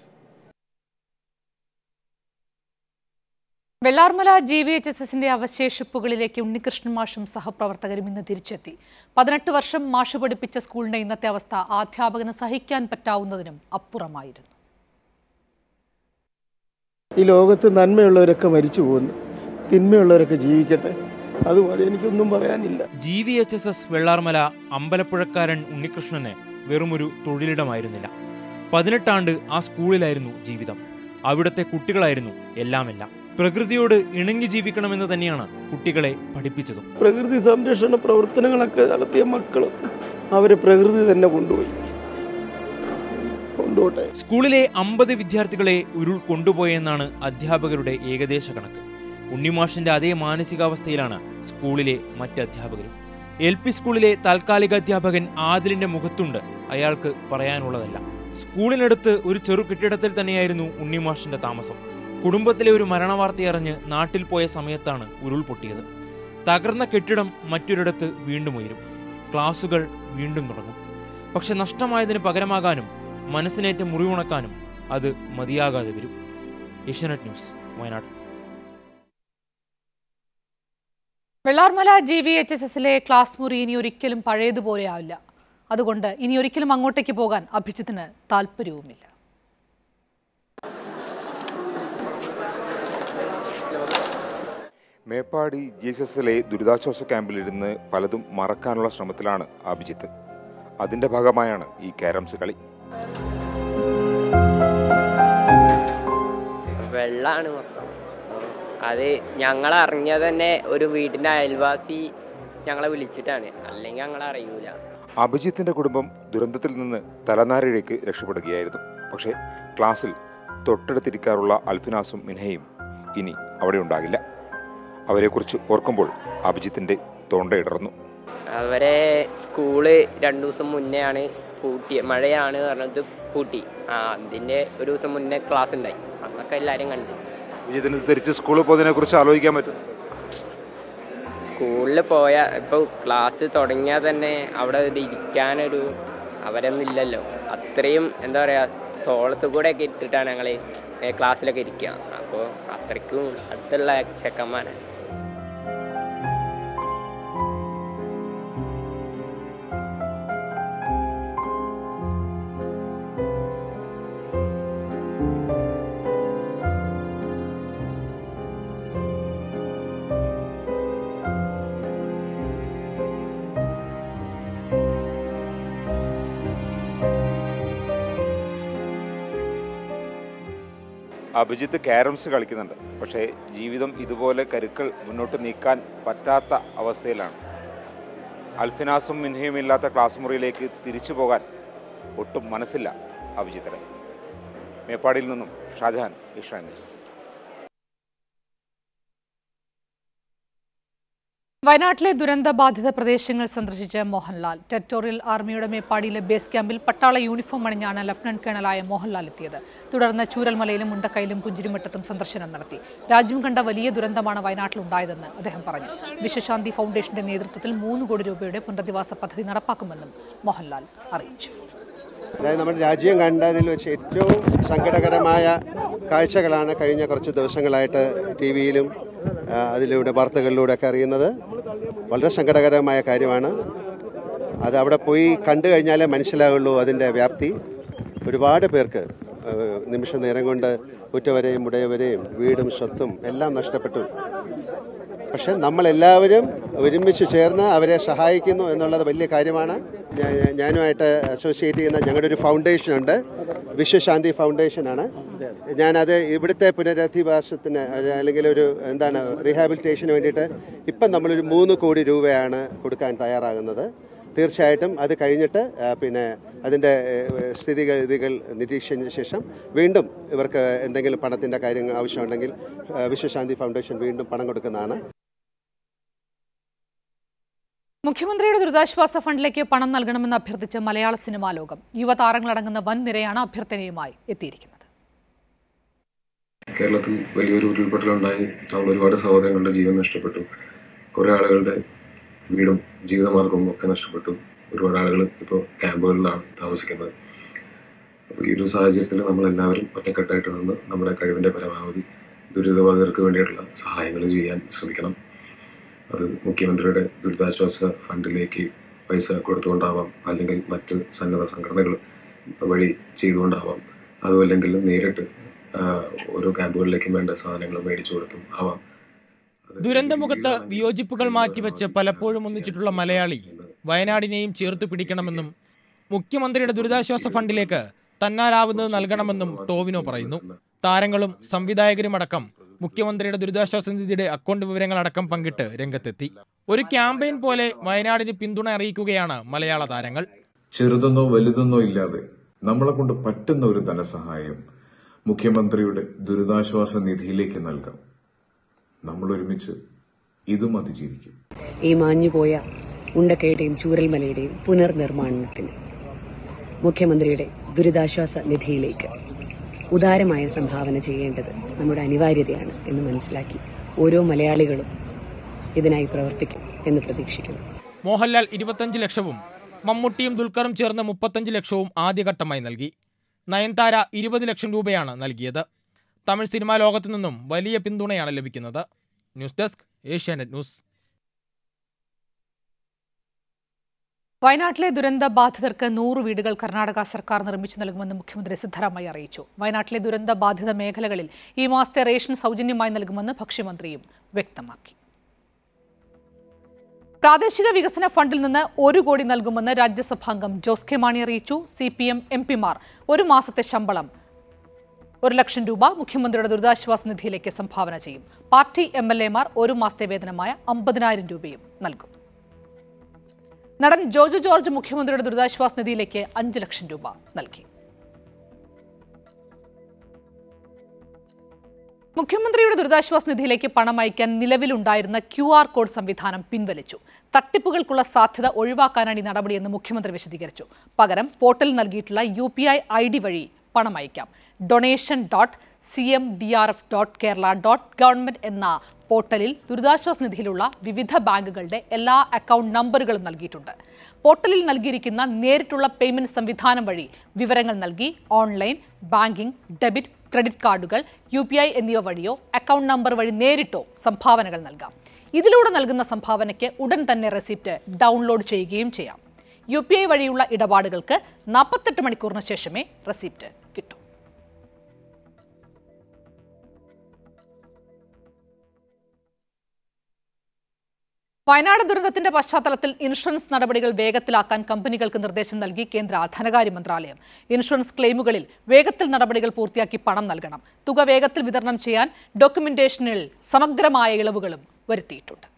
Vellarmala G V H S എസിന്റെ അവശേഷിപ്പുകളിലേക്ക് ഉണ്ണികൃഷ്ണൻ മാഷും സഹപ്രവർത്തകരും ഇന്ന് തിരിച്ചെത്തി പതിനെട്ട് വർഷം മാഷ് പഠിപ്പിച്ച സ്കൂളിന്റെ ഇന്നത്തെ അവസ്ഥ അധ്യാപകന് സഹിക്കാൻ പറ്റാവുന്നതിനും അപ്പുറമായിരുന്നു
ഈ ലോകത്ത് നന്മയുള്ളവരൊക്കെ മരിച്ചു പോകുന്നു തിന്മയുള്ളവരൊക്കെ ജീവിക്കട്ടെ അതുപോലെ എനിക്കൊന്നും പറയാനില്ല
G V H S S Vellarmala അമ്പലപ്പുഴക്കാരൻ ഉണ്ണികൃഷ്ണന് വെറുമൊരു തൊഴിലിടമായിരുന്നില്ല പതിനെട്ടാണ്ട് ആ സ്കൂളിലായിരുന്നു ജീവിതം അവിടുത്തെ കുട്ടികളായിരുന്നു എല്ലാമെല്ലാം പ്രകൃതിയോട് ഇണങ്ങി ജീവിക്കണമെന്ന് തന്നെയാണ് കുട്ടികളെ പഠിപ്പിച്ചതും
പ്രകൃതി സംരക്ഷണ പ്രവർത്തനങ്ങളൊക്കെ നടത്തിയ മക്കളും അവരെ പ്രകൃതി തന്നെ കൊണ്ടുപോയി കൊണ്ടുപോട്ടെ
സ്കൂളിലെ അമ്പത് വിദ്യാർത്ഥികളെ ഉരുൾ കൊണ്ടുപോയെന്നാണ് അധ്യാപകരുടെ ഏകദേശ കണക്ക് ഉണ്ണിമാഷിന്റെ അതേ മാനസികാവസ്ഥയിലാണ് സ്കൂളിലെ മറ്റ് അധ്യാപകരും എൽ പി സ്കൂളിലെ താൽക്കാലിക അധ്യാപകൻ ആദിലിന്റെ മുഖത്തുണ്ട് അയാൾക്ക് പറയാനുള്ളതല്ല സ്കൂളിനടുത്ത് ഒരു ചെറു കെട്ടിടത്തിൽ തന്നെയായിരുന്നു ഉണ്ണിമാഷിന്റെ താമസം കുടുംബത്തിലെ ഒരു മരണവാർത്തയറിഞ്ഞ് നാട്ടിൽ പോയ സമയത്താണ് ഉരുൾ പൊട്ടിയത് തകർന്ന കെട്ടിടം മറ്റൊരിടത്ത് വീണ്ടും ഉയരും ക്ലാസുകൾ വീണ്ടും തുടങ്ങും പക്ഷെ നഷ്ടമായതിന് പകരമാകാനും മനസ്സിനേറ്റ മുറിവുണക്കാനും അത് മതിയാകാതെ വരും Asianet news Wayanad
Vellarmala G V H S എസിലെ ക്ലാസ് മുറി ഇനി ഒരിക്കലും പഴയതുപോലെയാവില്ല അതുകൊണ്ട് ഇനി ഒരിക്കലും അങ്ങോട്ടേക്ക് പോകാൻ അഭിജിത്തിന് താല്പര്യവുമില്ല
മേപ്പാടി ജി എസ് എസിലെ ദുരിതാശ്വാസ ക്യാമ്പിലിരുന്ന് പലതും മറക്കാനുള്ള ശ്രമത്തിലാണ് അഭിജിത്ത് അതിന്റെ ഭാഗമായാണ് ഈ ക്യാരംസ് കളി
വെള്ളമാണ് മൊത്തം അത് ഞങ്ങൾ അറിഞ്ഞത് തന്നെ ഒരു വീടിൻ്റെ അയൽവാസി ഞങ്ങളെ വിളിച്ചിട്ടാണ് അല്ലെങ്കിൽ ഞങ്ങൾ അറിയൂല
അഭിജിത്തിന്റെ കുടുംബം ദുരന്തത്തിൽ നിന്ന് തലനാരിഴയ്ക്ക് രക്ഷപ്പെടുകയായിരുന്നു പക്ഷേ ക്ലാസ്സിൽ തൊട്ടടുത്തിരിക്കാറുള്ള അൽഫിനാസും മിൻഹയും ഇനി അവിടെ ഉണ്ടാകില്ല അവരെക്കുറിച്ച് ഓർക്കുമ്പോൾ അഭിജിത്തിൻ്റെ തൊണ്ടയിടർന്നു
അവരെ സ്കൂള് രണ്ടു ദിവസം മുന്നേ ആണ് പൂട്ടി മഴയാണ് പറഞ്ഞത് പൂട്ടി ആ അതിൻ്റെ ഒരു ദിവസം മുന്നേ ക്ലാസ് ഉണ്ടായി അന്നൊക്കെ എല്ലാവരും കണ്ടു
അഭിജിത്തിന് തിരിച്ച് സ്കൂളിൽ പോകുന്നതിനെ കുറിച്ച് ആലോചിക്കാൻ പറ്റും
സ്കൂളിൽ പോയ ഇപ്പോൾ ക്ലാസ് തുടങ്ങിയാൽ തന്നെ അവിടെ ഒരു ഇരിക്കാനൊരു അവരൊന്നും ഇല്ലല്ലോ അത്രയും എന്താ പറയുക തോളത്ത് കൂടെ ഒക്കെ ഇട്ടിട്ടാണ് ഞങ്ങൾ ക്ലാസ്സിലൊക്കെ ഇരിക്കുക അപ്പോൾ അത്രയ്ക്കും അടുത്തുള്ള ചെക്കന്മാരാണ്
അഭിജിത്ത് ക്യാരംസ് കളിക്കുന്നുണ്ട് പക്ഷേ ജീവിതം ഇതുപോലെ കരുക്കൾ മുന്നോട്ട് നീക്കാൻ പറ്റാത്ത അവസ്ഥയിലാണ് അൽഫിനാസും മിൻഹയും ഇല്ലാത്ത ക്ലാസ് മുറിയിലേക്ക് തിരിച്ചു പോകാൻ ഒട്ടും മനസ്സില്ല അഭിജിത്തിന് മേപ്പാടിയിൽ നിന്നും ഷാജഹാൻ ഇഷാ ന്യൂസ്
വയനാട്ടിലെ ദുരന്ത ബാധിത പ്രദേശങ്ങൾ സന്ദർശിച്ച മോഹൻലാൽ ടെറിട്ടോറിയൽ ആർമിയുടെ മേപ്പാടിയിലെ ബേസ് ക്യാമ്പിൽ പട്ടാള യൂണിഫോം അണിഞ്ഞാണ് ലഫ്റ്റനന്റ് കേണലായ മോഹൻലാൽ എത്തിയത് തുടർന്ന് ചൂരൽമലയിലും മുണ്ടക്കയിലും പുഞ്ചിരിമട്ടത്തും സന്ദർശനം നടത്തി രാജ്യം കണ്ട വലിയ ദുരന്തമാണ് വയനാട്ടിലുണ്ടായതെന്ന് അദ്ദേഹം പറഞ്ഞു വിശ്വശാന്തി ഫൗണ്ടേഷന്റെ നേതൃത്വത്തിൽ മൂന്ന് കോടി രൂപയുടെ പുനരധിവാസ പദ്ധതി നടപ്പാക്കുമെന്നും മോഹൻലാൽ അറിയിച്ചു
അതായത് നമ്മുടെ രാജ്യം കണ്ടതിൽ വെച്ച് ഏറ്റവും സങ്കടകരമായ കാഴ്ചകളാണ് കഴിഞ്ഞ കുറച്ച് ദിവസങ്ങളായിട്ട് ടി വിയിലും അതിലൂടെ വാർത്തകളിലൂടെ ഒക്കെ അറിയുന്നത് വളരെ സങ്കടകരമായ കാര്യമാണ് അത് അവിടെ പോയി കണ്ടു കഴിഞ്ഞാലേ മനസ്സിലാവുള്ളൂ അതിൻ്റെ വ്യാപ്തി ഒരുപാട് പേർക്ക് ഏഹ്, നിമിഷ നേരം കൊണ്ട് ഉറ്റവരെയും ഉടയവരെയും വീടും സ്വത്തും എല്ലാം നഷ്ടപ്പെട്ടു പക്ഷെ നമ്മളെല്ലാവരും ഒരുമിച്ച് ചേർന്ന് അവരെ സഹായിക്കുന്നു എന്നുള്ളത് വലിയ കാര്യമാണ് ഞാ- ഞാ- ഞാനുമായിട്ട് അസോസിയേറ്റ് ചെയ്യുന്ന ഞങ്ങളുടെ ഒരു ഫൗണ്ടേഷൻ ഉണ്ട് വിശ്വശാന്തി ഫൗണ്ടേഷനാണ് ഞാനത് ഇവിടുത്തെ പുനരധിവാസത്തിന് ഒരു- അല്ലെങ്കിൽ ഒരു എന്താണ് റീഹാബിലിറ്റേഷന് വേണ്ടിയിട്ട് ഇപ്പം നമ്മളൊരു മൂന്ന് കോടി രൂപയാണ് കൊടുക്കാൻ തയ്യാറാകുന്നത് തീർച്ചയായിട്ടും അത് കഴിഞ്ഞിട്ട് ആ, പിന്നെ അതിൻ്റെ ഏഹ്, സ്ഥിതിഗതികൾ നിരീക്ഷിച്ചതിന് ശേഷം വീണ്ടും ഇവർക്ക് എന്തെങ്കിലും പണത്തിൻ്റെ കാര്യങ്ങൾ ആവശ്യമുണ്ടെങ്കിൽ ആ, വിശ്വശാന്തി ഫൗണ്ടേഷൻ വീണ്ടും പണം കൊടുക്കുന്നതാണ്
മുഖ്യമന്ത്രിയുടെ ദുരിതാശ്വാസ ഫണ്ടിലേക്ക് പണം നൽകണമെന്ന് അഭ്യർത്ഥിച്ച് മലയാള സിനിമാ ലോകം യുവതാരങ്ങളടങ്ങുന്ന വൻ നിരയാണ് അഭ്യർത്ഥനയുമായി എത്തിയിരിക്കുന്നത്
കേരളത്തിൽ വലിയൊരു ഉരുൾപൊട്ടലുണ്ടായി നമ്മൾ ഒരുപാട് സഹോദരങ്ങളുടെ ജീവൻ നഷ്ടപ്പെട്ടു കുറേ ആളുകളുടെ വീടും ജീവിതമാർഗവും ഒക്കെ നഷ്ടപ്പെട്ടു ഒരുപാട് ആളുകൾ ഇപ്പോൾ ക്യാമ്പുകളിലാണ് താമസിക്കുന്നത് അപ്പോൾ ഈ ഒരു സാഹചര്യത്തിൽ നമ്മൾ എല്ലാവരും ഒറ്റക്കെട്ടായിട്ട് നിന്ന് നമ്മുടെ കഴിവിൻ്റെ പരമാവധി ദുരിതബാധിതർക്ക് വേണ്ടിയിട്ടുള്ള സഹായങ്ങൾ ചെയ്യാൻ ശ്രമിക്കണം അത് മുഖ്യമന്ത്രിയുടെ ദുരിതാശ്വാസ ഫണ്ടിലേക്ക് പൈസ കൊടുത്തുകൊണ്ടാവാം അല്ലെങ്കിൽ മറ്റ് സന്നദ്ധ സംഘടനകൾ വഴി ചെയ്തുകൊണ്ടാവാം അതുമല്ലെങ്കിൽ നേരിട്ട് ആ, ഓരോ ക്യാമ്പുകളിലേക്കും വേണ്ട സാധനങ്ങൾ മേടിച്ചു കൊടുത്തും ആവാം
ദുരന്തമുഖത്ത് വിയോജിപ്പുകൾ മാറ്റിവെച്ച് പലപ്പോഴും ഒന്നിച്ചിട്ടുള്ള മലയാളി വയനാടിനെയും ചേർത്ത് പിടിക്കണമെന്നും മുഖ്യമന്ത്രിയുടെ ദുരിതാശ്വാസ ഫണ്ടിലേക്ക് തന്നാലാവുന്നത് നൽകണമെന്നും ടോവിനോ പറയുന്നു താരങ്ങളും സംവിധായകരുമടക്കം മുഖ്യമന്ത്രിയുടെ ദുരിതാശ്വാസ നിധിയുടെ അക്കൗണ്ട് വിവരങ്ങളടക്കം പങ്കിട്ട് രംഗത്തെത്തി ഒരു ക്യാമ്പയിൻ പോലെ വയനാടിന് പിന്തുണ അറിയിക്കുകയാണ് മലയാള താരങ്ങൾ
ചെറുതെന്നോ വലുതെന്നോ ഇല്ലാതെ നമ്മളെ കൊണ്ട് പറ്റുന്ന ഒരു ധനസഹായം മുഖ്യമന്ത്രിയുടെ ദുരിതാശ്വാസ നിധിയിലേക്ക് നൽകാം നമ്മൾ ഒരുമിച്ച് ഇതും അതിജീവിക്കും
ഈ മാഞ്ഞുപോയ ഉണ്ടക്കയുടെയും ചൂരൽമലയുടെയും പുനർനിർമ്മാണത്തിന് മുഖ്യമന്ത്രിയുടെ ദുരിതാശ്വാസ നിധിയിലേക്ക് ഉദാരമായ സംഭാവന ചെയ്യേണ്ടത് നമ്മുടെ അനിവാര്യതയാണ് എന്ന് മനസ്സിലാക്കി ഓരോ മലയാളികളും ഇതിനായി പ്രവർത്തിക്കും എന്ന് പ്രതീക്ഷിക്കുന്നു
മോഹൻലാൽ ഇരുപത്തഞ്ച് ലക്ഷവും മമ്മൂട്ടിയും ദുൽഖറും ചേർന്ന് മുപ്പത്തഞ്ച് ലക്ഷവും ആദ്യഘട്ടമായി നൽകി നയൻതാര ഇരുപത് ലക്ഷം രൂപയാണ് നൽകിയത് തമിഴ് സിനിമാ ലോകത്തു നിന്നും വലിയ പിന്തുണയാണ് ലഭിക്കുന്നത് ന്യൂസ് ഡെസ്ക് ഏഷ്യാനെറ്റ് ന്യൂസ്
വയനാട്ടിലെ ദുരന്ത ബാധിതർക്ക് നൂറ് വീടുകൾ കർണാടക സർക്കാർ നിർമ്മിച്ചു നൽകുമെന്ന് മുഖ്യമന്ത്രി സിദ്ധരാമയ്യ അറിയിച്ചു വയനാട്ടിലെ ദുരന്ത ബാധിത മേഖലകളിൽ ഈ മാസത്തെ റേഷൻ സൗജന്യമായി നൽകുമെന്ന് ഭക്ഷ്യമന്ത്രിയും വ്യക്തമാക്കി പ്രാദേശിക വികസന ഫണ്ടിൽ നിന്ന് ഒരു കോടി നൽകുമെന്ന് രാജ്യസഭാംഗം ജോസ് കെ മാണി അറിയിച്ചു സി പി എം എം പിമാർ ഒരു മാസത്തെ ശമ്പളം ഒരു ലക്ഷം രൂപ മുഖ്യമന്ത്രിയുടെ ദുരിതാശ്വാസ നിധിയിലേക്ക് സംഭാവന ചെയ്യും പാർട്ടി എം എൽ എമാർ ഒരു മാസത്തെ വേതനമായ അമ്പതിനായിരം രൂപയും നൽകും നടൻ ജോജു ജോർജ് മുഖ്യമന്ത്രിയുടെ ദുരിതാശ്വാസ നിധിയിലേക്ക് അഞ്ച് ലക്ഷം രൂപ നൽകി മുഖ്യമന്ത്രിയുടെ ദുരിതാശ്വാസ നിധിയിലേക്ക് പണം അയക്കാൻ നിലവിലുണ്ടായിരുന്ന ക്യു ആർ കോഡ് സംവിധാനം പിൻവലിച്ചു തട്ടിപ്പുകൾക്കുള്ള സാധ്യത ഒഴിവാക്കാനാണ് ഈ നടപടിയെന്ന് മുഖ്യമന്ത്രി വിശദീകരിച്ചു പകരം പോർട്ടലിൽ നൽകിയിട്ടുള്ള U P I I D വഴി പണം അയക്കാം donation dot C M D R F dot Kerala dot government എന്ന പോർട്ടലിൽ ദുരിതാശ്വാസ നിധിയിലുള്ള വിവിധ ബാങ്കുകളുടെ എല്ലാ അക്കൗണ്ട് നമ്പറുകളും നൽകിയിട്ടുണ്ട് പോർട്ടലിൽ നൽകിയിരിക്കുന്ന നേരിട്ടുള്ള പേയ്മെന്റ് സംവിധാനം വഴി വിവരങ്ങൾ നൽകി ഓൺലൈൻ ബാങ്കിംഗ് ഡെബിറ്റ് ക്രെഡിറ്റ് കാർഡുകൾ യു പി ഐ എന്നിവ വഴിയോ അക്കൗണ്ട് നമ്പർ വഴി നേരിട്ടോ സംഭാവനകൾ നൽകാം ഇതിലൂടെ നൽകുന്ന സംഭാവനയ്ക്ക് ഉടൻ തന്നെ റെസിപ്റ്റ് ഡൗൺലോഡ് ചെയ്യുകയും ചെയ്യാം യു പി ഐ വഴിയുള്ള ഇടപാടുകൾക്ക് നാൽപ്പത്തെട്ട് മണിക്കൂറിന് ശേഷമേ റെസിപ്റ്റ് കിട്ടൂ വയനാട് ദുരന്തത്തിന്റെ പശ്ചാത്തലത്തിൽ ഇൻഷുറൻസ് നടപടികൾ വേഗത്തിലാക്കാൻ കമ്പനികൾക്ക് നിർദ്ദേശം നൽകി കേന്ദ്ര ധനകാര്യ മന്ത്രാലയം ഇൻഷുറൻസ് ക്ലെയിമുകളിൽ വേഗത്തിൽ നടപടികൾ പൂർത്തിയാക്കി പണം നൽകണം തുക വേഗത്തിൽ വിതരണം ചെയ്യാൻ ഡോക്യുമെന്റേഷനിൽ സമഗ്രമായ ഇളവുകളും വരുത്തിയിട്ടുണ്ട്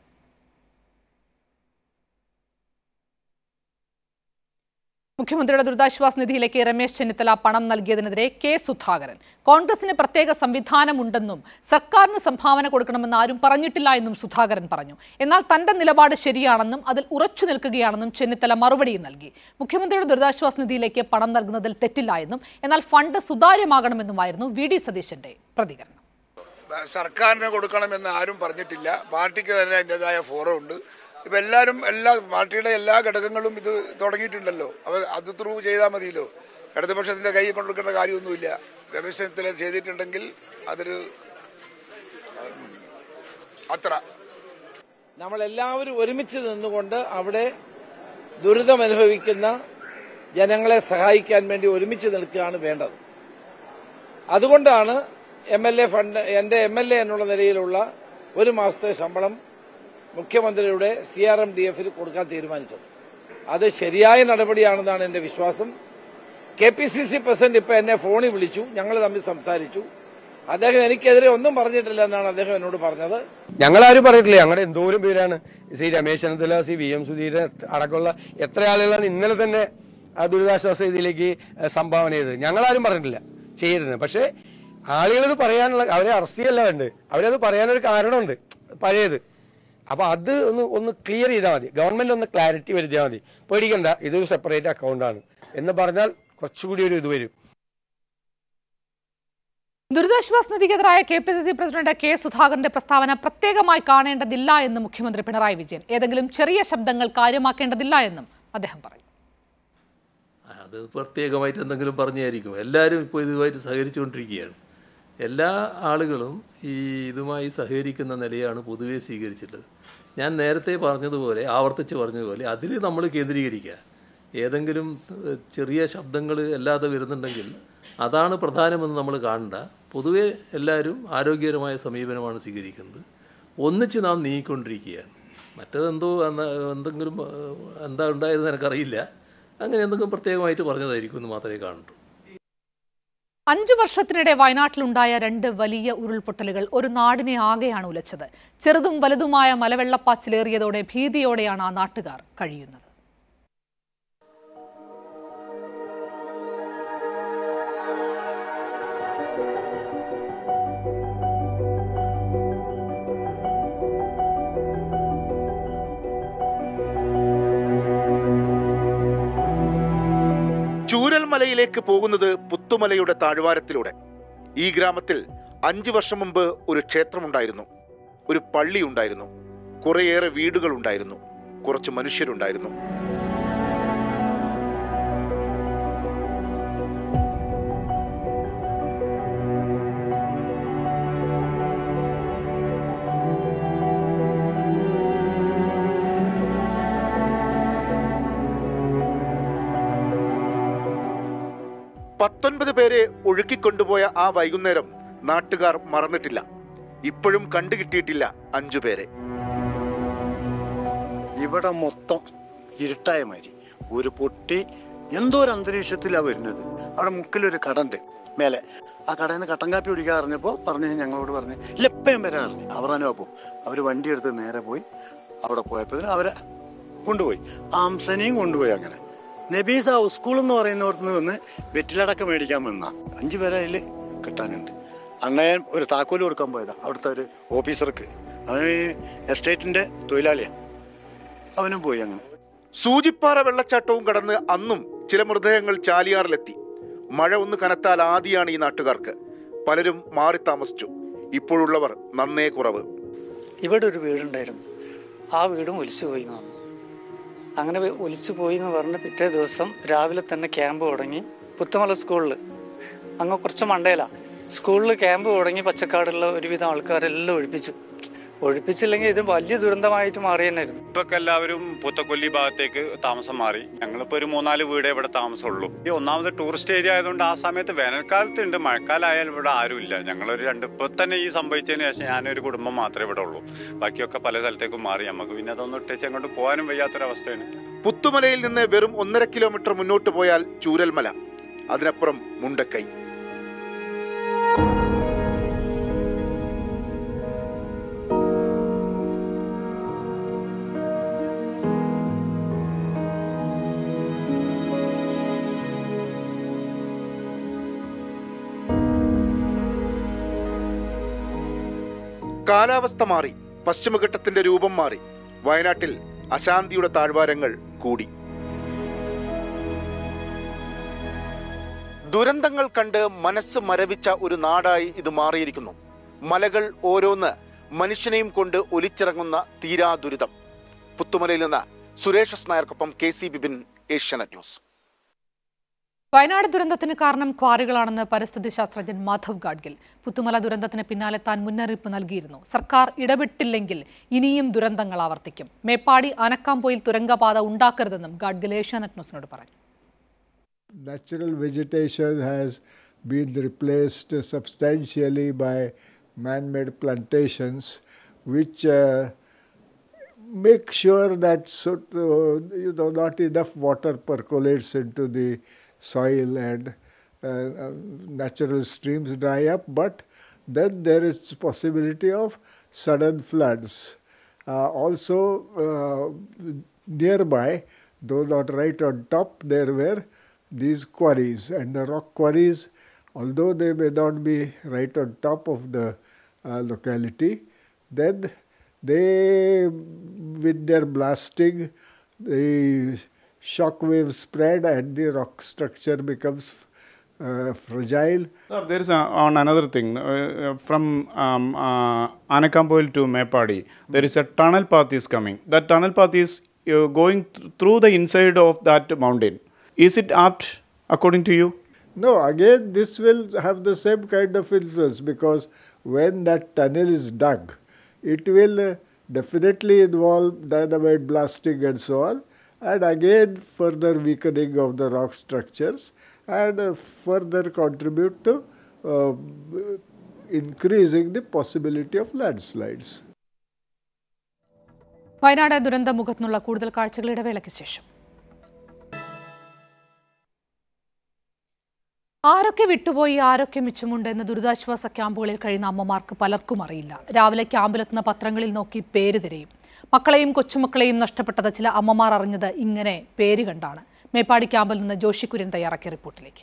മുഖ്യമന്ത്രിയുടെ ദുരിതാശ്വാസ നിധിയിലേക്ക് രമേശ് ചെന്നിത്തല പണം നൽകിയതിനെതിരെ കെ സുധാകരൻ കോൺഗ്രസിന് പ്രത്യേക സംവിധാനമുണ്ടെന്നും സർക്കാരിന് സംഭാവന കൊടുക്കണമെന്ന് ആരും പറഞ്ഞിട്ടില്ല എന്നും സുധാകരൻ പറഞ്ഞു എന്നാൽ തന്റെ നിലപാട് ശരിയാണെന്നും അതിൽ ഉറച്ചു നിൽക്കുകയാണെന്നും ചെന്നിത്തല മറുപടിയും നൽകി മുഖ്യമന്ത്രിയുടെ ദുരിതാശ്വാസ നിധിയിലേക്ക് പണം നൽകുന്നതിൽ തെറ്റില്ല എന്നും എന്നാൽ ഫണ്ട് സുതാര്യമാകണമെന്നുമായിരുന്നു വി ഡി സതീശന്റെ പ്രതികരണം
സർക്കാരിന് കൊടുക്കണമെന്ന് ആരും പറഞ്ഞിട്ടില്ല പാർട്ടിക്ക് തന്നെ അതിൻ്റെതായ ഫോറം ഉണ്ട് ഇപ്പം എല്ലാവരും എല്ലാ പാർട്ടിയുടെ എല്ലാ ഘടകങ്ങളും ഇത് തുടങ്ങിയിട്ടുണ്ടല്ലോ അപ്പോൾ അത് ത്രൂ ചെയ്താൽ മതിയല്ലോ ഇടതുപക്ഷത്തിൻ്റെ കൈ കൊടുക്കേണ്ട കാര്യമൊന്നുമില്ല രമേശ് ചെന്നിത്തല ചെയ്തിട്ടുണ്ടെങ്കിൽ അതൊരു ഉം, അത്ര
നമ്മളെല്ലാവരും ഒരുമിച്ച് നിന്നുകൊണ്ട് അവിടെ ദുരിതമനുഭവിക്കുന്ന ജനങ്ങളെ സഹായിക്കാൻ വേണ്ടി ഒരുമിച്ച് നിൽക്കുകയാണ് വേണ്ടത് അതുകൊണ്ടാണ് എം എൽ എ ഫണ്ട് എന്റെ എം എൽ എ എന്നുള്ള നിലയിലുള്ള ഒരു മാസത്തെ ശമ്പളം മുഖ്യമന്ത്രിയുടെ സി ആർ എം ഡി എഫിൽ കൊടുക്കാൻ തീരുമാനിച്ചത് അത് ശരിയായ നടപടിയാണെന്നാണ് എന്റെ വിശ്വാസം K P C C president ഇപ്പൊ എന്നെ ഫോണിൽ വിളിച്ചു ഞങ്ങൾ തമ്മിൽ സംസാരിച്ചു അദ്ദേഹം എനിക്കെതിരെ ഒന്നും പറഞ്ഞിട്ടില്ല എന്നാണ് അദ്ദേഹം എന്നോട് പറഞ്ഞത്
ഞങ്ങളാരും പറഞ്ഞിട്ടില്ല ഞങ്ങളുടെ എന്തോരം പേരാണ് C Ramesh Chennithala C V M Sudheeran അടക്കമുള്ള എത്ര ആളുകളാണ് ഇന്നലെ തന്നെ ആ ദുരിതാശ്വാസ നിധിയിലേക്ക് സംഭാവന ചെയ്തത് ഞങ്ങളാരും പറഞ്ഞിട്ടില്ല ചെയ്യരുത് പക്ഷേ ആളുകളത് പറയാനുള്ള അവരെ അറസ്റ്റ് ചെയ്യല്ല വേണ്ട അവരത് പറയാനൊരു കാരണമുണ്ട് പഴയത് അപ്പൊ അത് ഒന്ന് ഒന്ന് ക്ലിയർ ചെയ്താൽ മതി ഗവൺമെന്റ് ഒന്ന് ക്ലാരിറ്റി വരുത്തിയാൽ മതി പേടിക്കണ്ട ഇതൊരു സെപ്പറേറ്റ് അക്കൗണ്ടാണ് എന്ന് പറഞ്ഞാൽ കുറച്ചുകൂടി ഒരു ഇത് വരും
ദുരിതാശ്വാസ നിധിക്കെതിരായ K P C C president K സുധാകരന്റെ പ്രസ്താവന പ്രത്യേകമായി കാണേണ്ടതില്ല എന്ന് മുഖ്യമന്ത്രി പിണറായി വിജയൻ ഏതെങ്കിലും ചെറിയ ശബ്ദങ്ങൾ കാര്യമാക്കേണ്ടതില്ല എന്നും അദ്ദേഹം പറഞ്ഞു
അത് പ്രത്യേകമായിട്ട് എന്തെങ്കിലും പറഞ്ഞായിരിക്കും എല്ലാവരും ഇപ്പോൾ ഇതുമായിട്ട് സഹകരിച്ചുകൊണ്ടിരിക്കുകയാണ് എല്ലാ ആളുകളും ഈ ഇതുമായി സഹകരിക്കുന്ന നിലയാണ് പൊതുവെ സ്വീകരിച്ചിട്ടുള്ളത് ഞാൻ നേരത്തെ പറഞ്ഞതുപോലെ ആവർത്തിച്ച് പറഞ്ഞതുപോലെ അതിൽ നമ്മൾ കേന്ദ്രീകരിക്കുക ഏതെങ്കിലും ഏഹ്, ചെറിയ ശബ്ദങ്ങൾ അല്ലാതെ വരുന്നുണ്ടെങ്കിൽ അതാണ് പ്രധാനമെന്ന് നമ്മൾ കാണണ്ട പൊതുവെ എല്ലാവരും ആരോഗ്യകരമായ സമീപനമാണ് സ്വീകരിക്കുന്നത് ഒന്നിച്ച് നാം നീങ്ങിക്കൊണ്ടിരിക്കുകയാണ് മറ്റതെന്തോ അന്ന- എന്തെങ്കിലും ഏഹ്, എന്താ ഉണ്ടായതെന്ന് എനിക്കറിയില്ല അങ്ങനെ എന്തെങ്കിലും പ്രത്യേകമായിട്ട് പറഞ്ഞതായിരിക്കും എന്ന് മാത്രമേ കാണൂ
അഞ്ചു വർഷത്തിനിടെ വയനാട്ടിലുണ്ടായ രണ്ട് വലിയ ഉരുൾപൊട്ടലുകൾ ഒരു നാടിനെ ആകെയാണ് ഉലച്ചത് ചെറുതും വലുതുമായ മലവെള്ളപ്പാച്ചിലേറിയതോടെ ഭീതിയോടെയാണ് ആ നാട്ടുകാർ കഴിയുന്നത്
ചൂരൽമലയിലേക്ക് പോകുന്നത് പുത്തുമലയുടെ താഴ്വാരത്തിലൂടെ ഈ ഗ്രാമത്തിൽ അഞ്ചു വർഷം മുമ്പ് ഒരു ക്ഷേത്രമുണ്ടായിരുന്നു ഒരു പള്ളി ഉണ്ടായിരുന്നു കുറേയേറെ വീടുകൾ ഉണ്ടായിരുന്നു കുറച്ച് മനുഷ്യരുണ്ടായിരുന്നു പത്തൊൻപത് പേരെ ഒഴുക്കിക്കൊണ്ടുപോയ ആ വൈകുന്നേരം നാട്ടുകാർ മറന്നിട്ടില്ല ഇപ്പോഴും കണ്ടുകിട്ടിയിട്ടില്ല അഞ്ചു പേരെ
ഇവിടെ മൊത്തം ഇരുട്ടായ മാതിരി ഒരു പൊട്ടി എന്തോ ഒരു അന്തരീക്ഷത്തിലാണ് വരുന്നത് അവിടെ മുക്കിലൊരു കടണ്ട് മേലെ ആ കടയിൽ നിന്ന് കട്ടൻ കാപ്പി കുടിക്കാൻ അറിഞ്ഞപ്പോൾ പറഞ്ഞു ഞങ്ങളോട് പറഞ്ഞു ഇല്ല എപ്പോഴും വരാൻ അറിഞ്ഞു അവർ തന്നെ പോകും അവർ വണ്ടി എടുത്ത് നേരെ പോയി അവിടെ പോയപ്പോൾ അവരെ കൊണ്ടുപോയി ആംസനെയും കൊണ്ടുപോയി അങ്ങനെ നബീസ സ്കൂൾ എന്ന് പറയുന്നിടത്ത് നിന്ന് വെറ്റിലടക്കം മേടിക്കാൻ വന്ന അഞ്ചു പേരെ അതിൽ കിട്ടാനുണ്ട് അണ്ണയൻ ഒരു താക്കോല് കൊടുക്കാൻ പോയതാ അവിടുത്തെ ഒരു ഓഫീസർക്ക് അവന് എസ്റ്റേറ്റിൻ്റെ തൊഴിലാളിയാണ് അവനും പോയി അങ്ങനെ
സൂചിപ്പാറ വെള്ളച്ചാട്ടവും കടന്ന് അന്നും ചില മൃതദേഹങ്ങൾ ചാലിയാറിലെത്തി മഴ ഒന്ന് കനത്താൽ ആദിയാണ് ഈ നാട്ടുകാർക്ക് പലരും മാറി താമസിച്ചു ഇപ്പോഴുള്ളവർ നന്നേ കുറവ്
ഇവിടെ ഒരു വീടുണ്ടായിരുന്നു ആ വീടും ഒലിച്ചു പോയി എന്ന് പറഞ്ഞു അങ്ങനെ വെ- ഒലിച്ചു പോയി എന്ന് പറഞ്ഞ് പിറ്റേ ദിവസം രാവിലെ തന്നെ ക്യാമ്പ് തുടങ്ങി പുത്തുമല സ്കൂളിൽ അങ്ങ് കുറച്ച് മണ്ടയിലാണ് സ്കൂളിൽ ക്യാമ്പ് തുടങ്ങി പച്ചക്കാടുള്ള ഒരുവിധം ആൾക്കാരെല്ലാം ഒഴിപ്പിച്ചു ഒഴിപ്പിച്ചില്ലെങ്കിൽ ഇത് വലിയ ദുരന്തമായിട്ട് മാറി തന്നെയായിരുന്നു
ഇപ്പൊക്കെ എല്ലാവരും പൂത്തക്കൊല്ലി ഭാഗത്തേക്ക് താമസം മാറി ഞങ്ങളിപ്പോ ഒരു മൂന്നാല് വീടേ ഇവിടെ താമസമുള്ളൂ ഈ ഒന്നാമത് ടൂറിസ്റ്റ് ഏരിയ ആയതുകൊണ്ട് ആ സമയത്ത് വേനൽക്കാലത്ത് ഉണ്ട് മഴക്കാലമായാലും ഇവിടെ ആരുമില്ല ഞങ്ങളൊരു രണ്ട് ഇപ്പൊ തന്നെ ഈ സംഭവിച്ചതിന് ശേഷം ഞാനൊരു കുടുംബം മാത്രമേ ഇവിടെ ഉള്ളൂ ബാക്കിയൊക്കെ പല സ്ഥലത്തേക്കും മാറി നമുക്ക് പിന്നെ അതൊന്നും ഇട്ടേച്ച് അങ്ങോട്ട് പോകാനും വയ്യാത്തൊരവസ്ഥയാണ്
പുത്തുമലയിൽ നിന്ന് വെറും ഒന്നര കിലോമീറ്റർ മുന്നോട്ട് പോയാൽ ചൂരൽമല അതിനപ്പുറം മുണ്ടക്കൈ കാലാവസ്ഥ മാറി പശ്ചിമഘട്ടത്തിന്റെ രൂപം മാറി വയനാട്ടിൽ അശാന്തിയുടെ താഴ്വാരങ്ങൾ കൂടി ദുരന്തങ്ങൾ കണ്ട് മനസ്സ് മരവിച്ച ഒരു നാടായി ഇത് മാറിയിരിക്കുന്നു മലകൾ ഓരോന്ന് മനുഷ്യനെയും കൊണ്ട് ഒലിച്ചിറങ്ങുന്ന തീരാ ദുരിതം പുത്തുമലയിൽ നിന്ന് സുരേഷ് എസ് നായർക്കൊപ്പം K C Bipin Asianet news
Wayanad ദുരന്തത്തിന് കാരണം ക്വാറികളാണെന്ന് പരിസ്ഥിതി ശാസ്ത്രജ്ഞൻ മാധവ് ഗാഡ്ഗിൽ പുത്തുമല ദുരന്തത്തിന് പിന്നാലെ താൻ മുന്നറിയിപ്പ് നൽകിയിരുന്നു സർക്കാർ ഇടപെട്ടില്ലെങ്കിൽ ഇനിയും ദുരന്തങ്ങൾ ആവർത്തിക്കും മേപ്പാടി അനക്കാംപോയിൽ തുരങ്കപാത ഉണ്ടാക്കരുതെന്നും ഗാഡ്ഗിൽ ഏഷ്യാനെറ്റ് ന്യൂസിനോട് പറഞ്ഞു
natural vegetation has been replaced substantially by man-made plantations which uh, make sure that so, uh, you know not enough water percolates into the soil and uh, uh, natural streams dry up but then there is possibility of sudden floods uh, also uh, nearby though not right on top there were these quarries and the rock quarries although they may not be right on top of the uh, locality then they with their blasting the shock waves spread and the rock structure becomes uh, fragile
Sir, there is a, on another thing uh, uh, from um, uh, Anakampoil to Mepadi. There is a tunnel path is coming. That tunnel path is uh, going th- through the inside of that mountain. Is it apt according to you?
No, again, this will have the same kind of influence because when that tunnel is dug, it will uh, definitely involve dynamite blasting and so on, and again further weakening of the rock structures and uh, further contribute to uh, increasing the possibility of landslides.
Wayanad ദുരന്തമുഖത്തുനിന്നുള്ള കൂടുതൽ കാഴ്ചകൾ ഇടവേളയ്ക്ക് ശേഷം ആരൊക്കെ വിട്ടുപോയി ആരൊക്കെ മിച്ചമുണ്ട് എന്ന് ദുരിതാശ്വാസ ക്യാമ്പുകളിൽ കഴിയുന്ന അമ്മമാർക്ക് പലർക്കും അറിയില്ല രാവിലെ ക്യാമ്പിലെത്തുന്ന പത്രങ്ങളിൽ നോക്കി പേര് തിരയും മക്കളെയും കൊച്ചുമക്കളെയും നഷ്ടപ്പെട്ടത് ചില അമ്മമാർ അറിഞ്ഞത് ഇങ്ങനെ പേര് കണ്ടാണ് മേപ്പാടി ക്യാമ്പിൽ നിന്ന് ജോഷി കുര്യൻ തയ്യാറാക്കിയ റിപ്പോർട്ടിലേക്ക്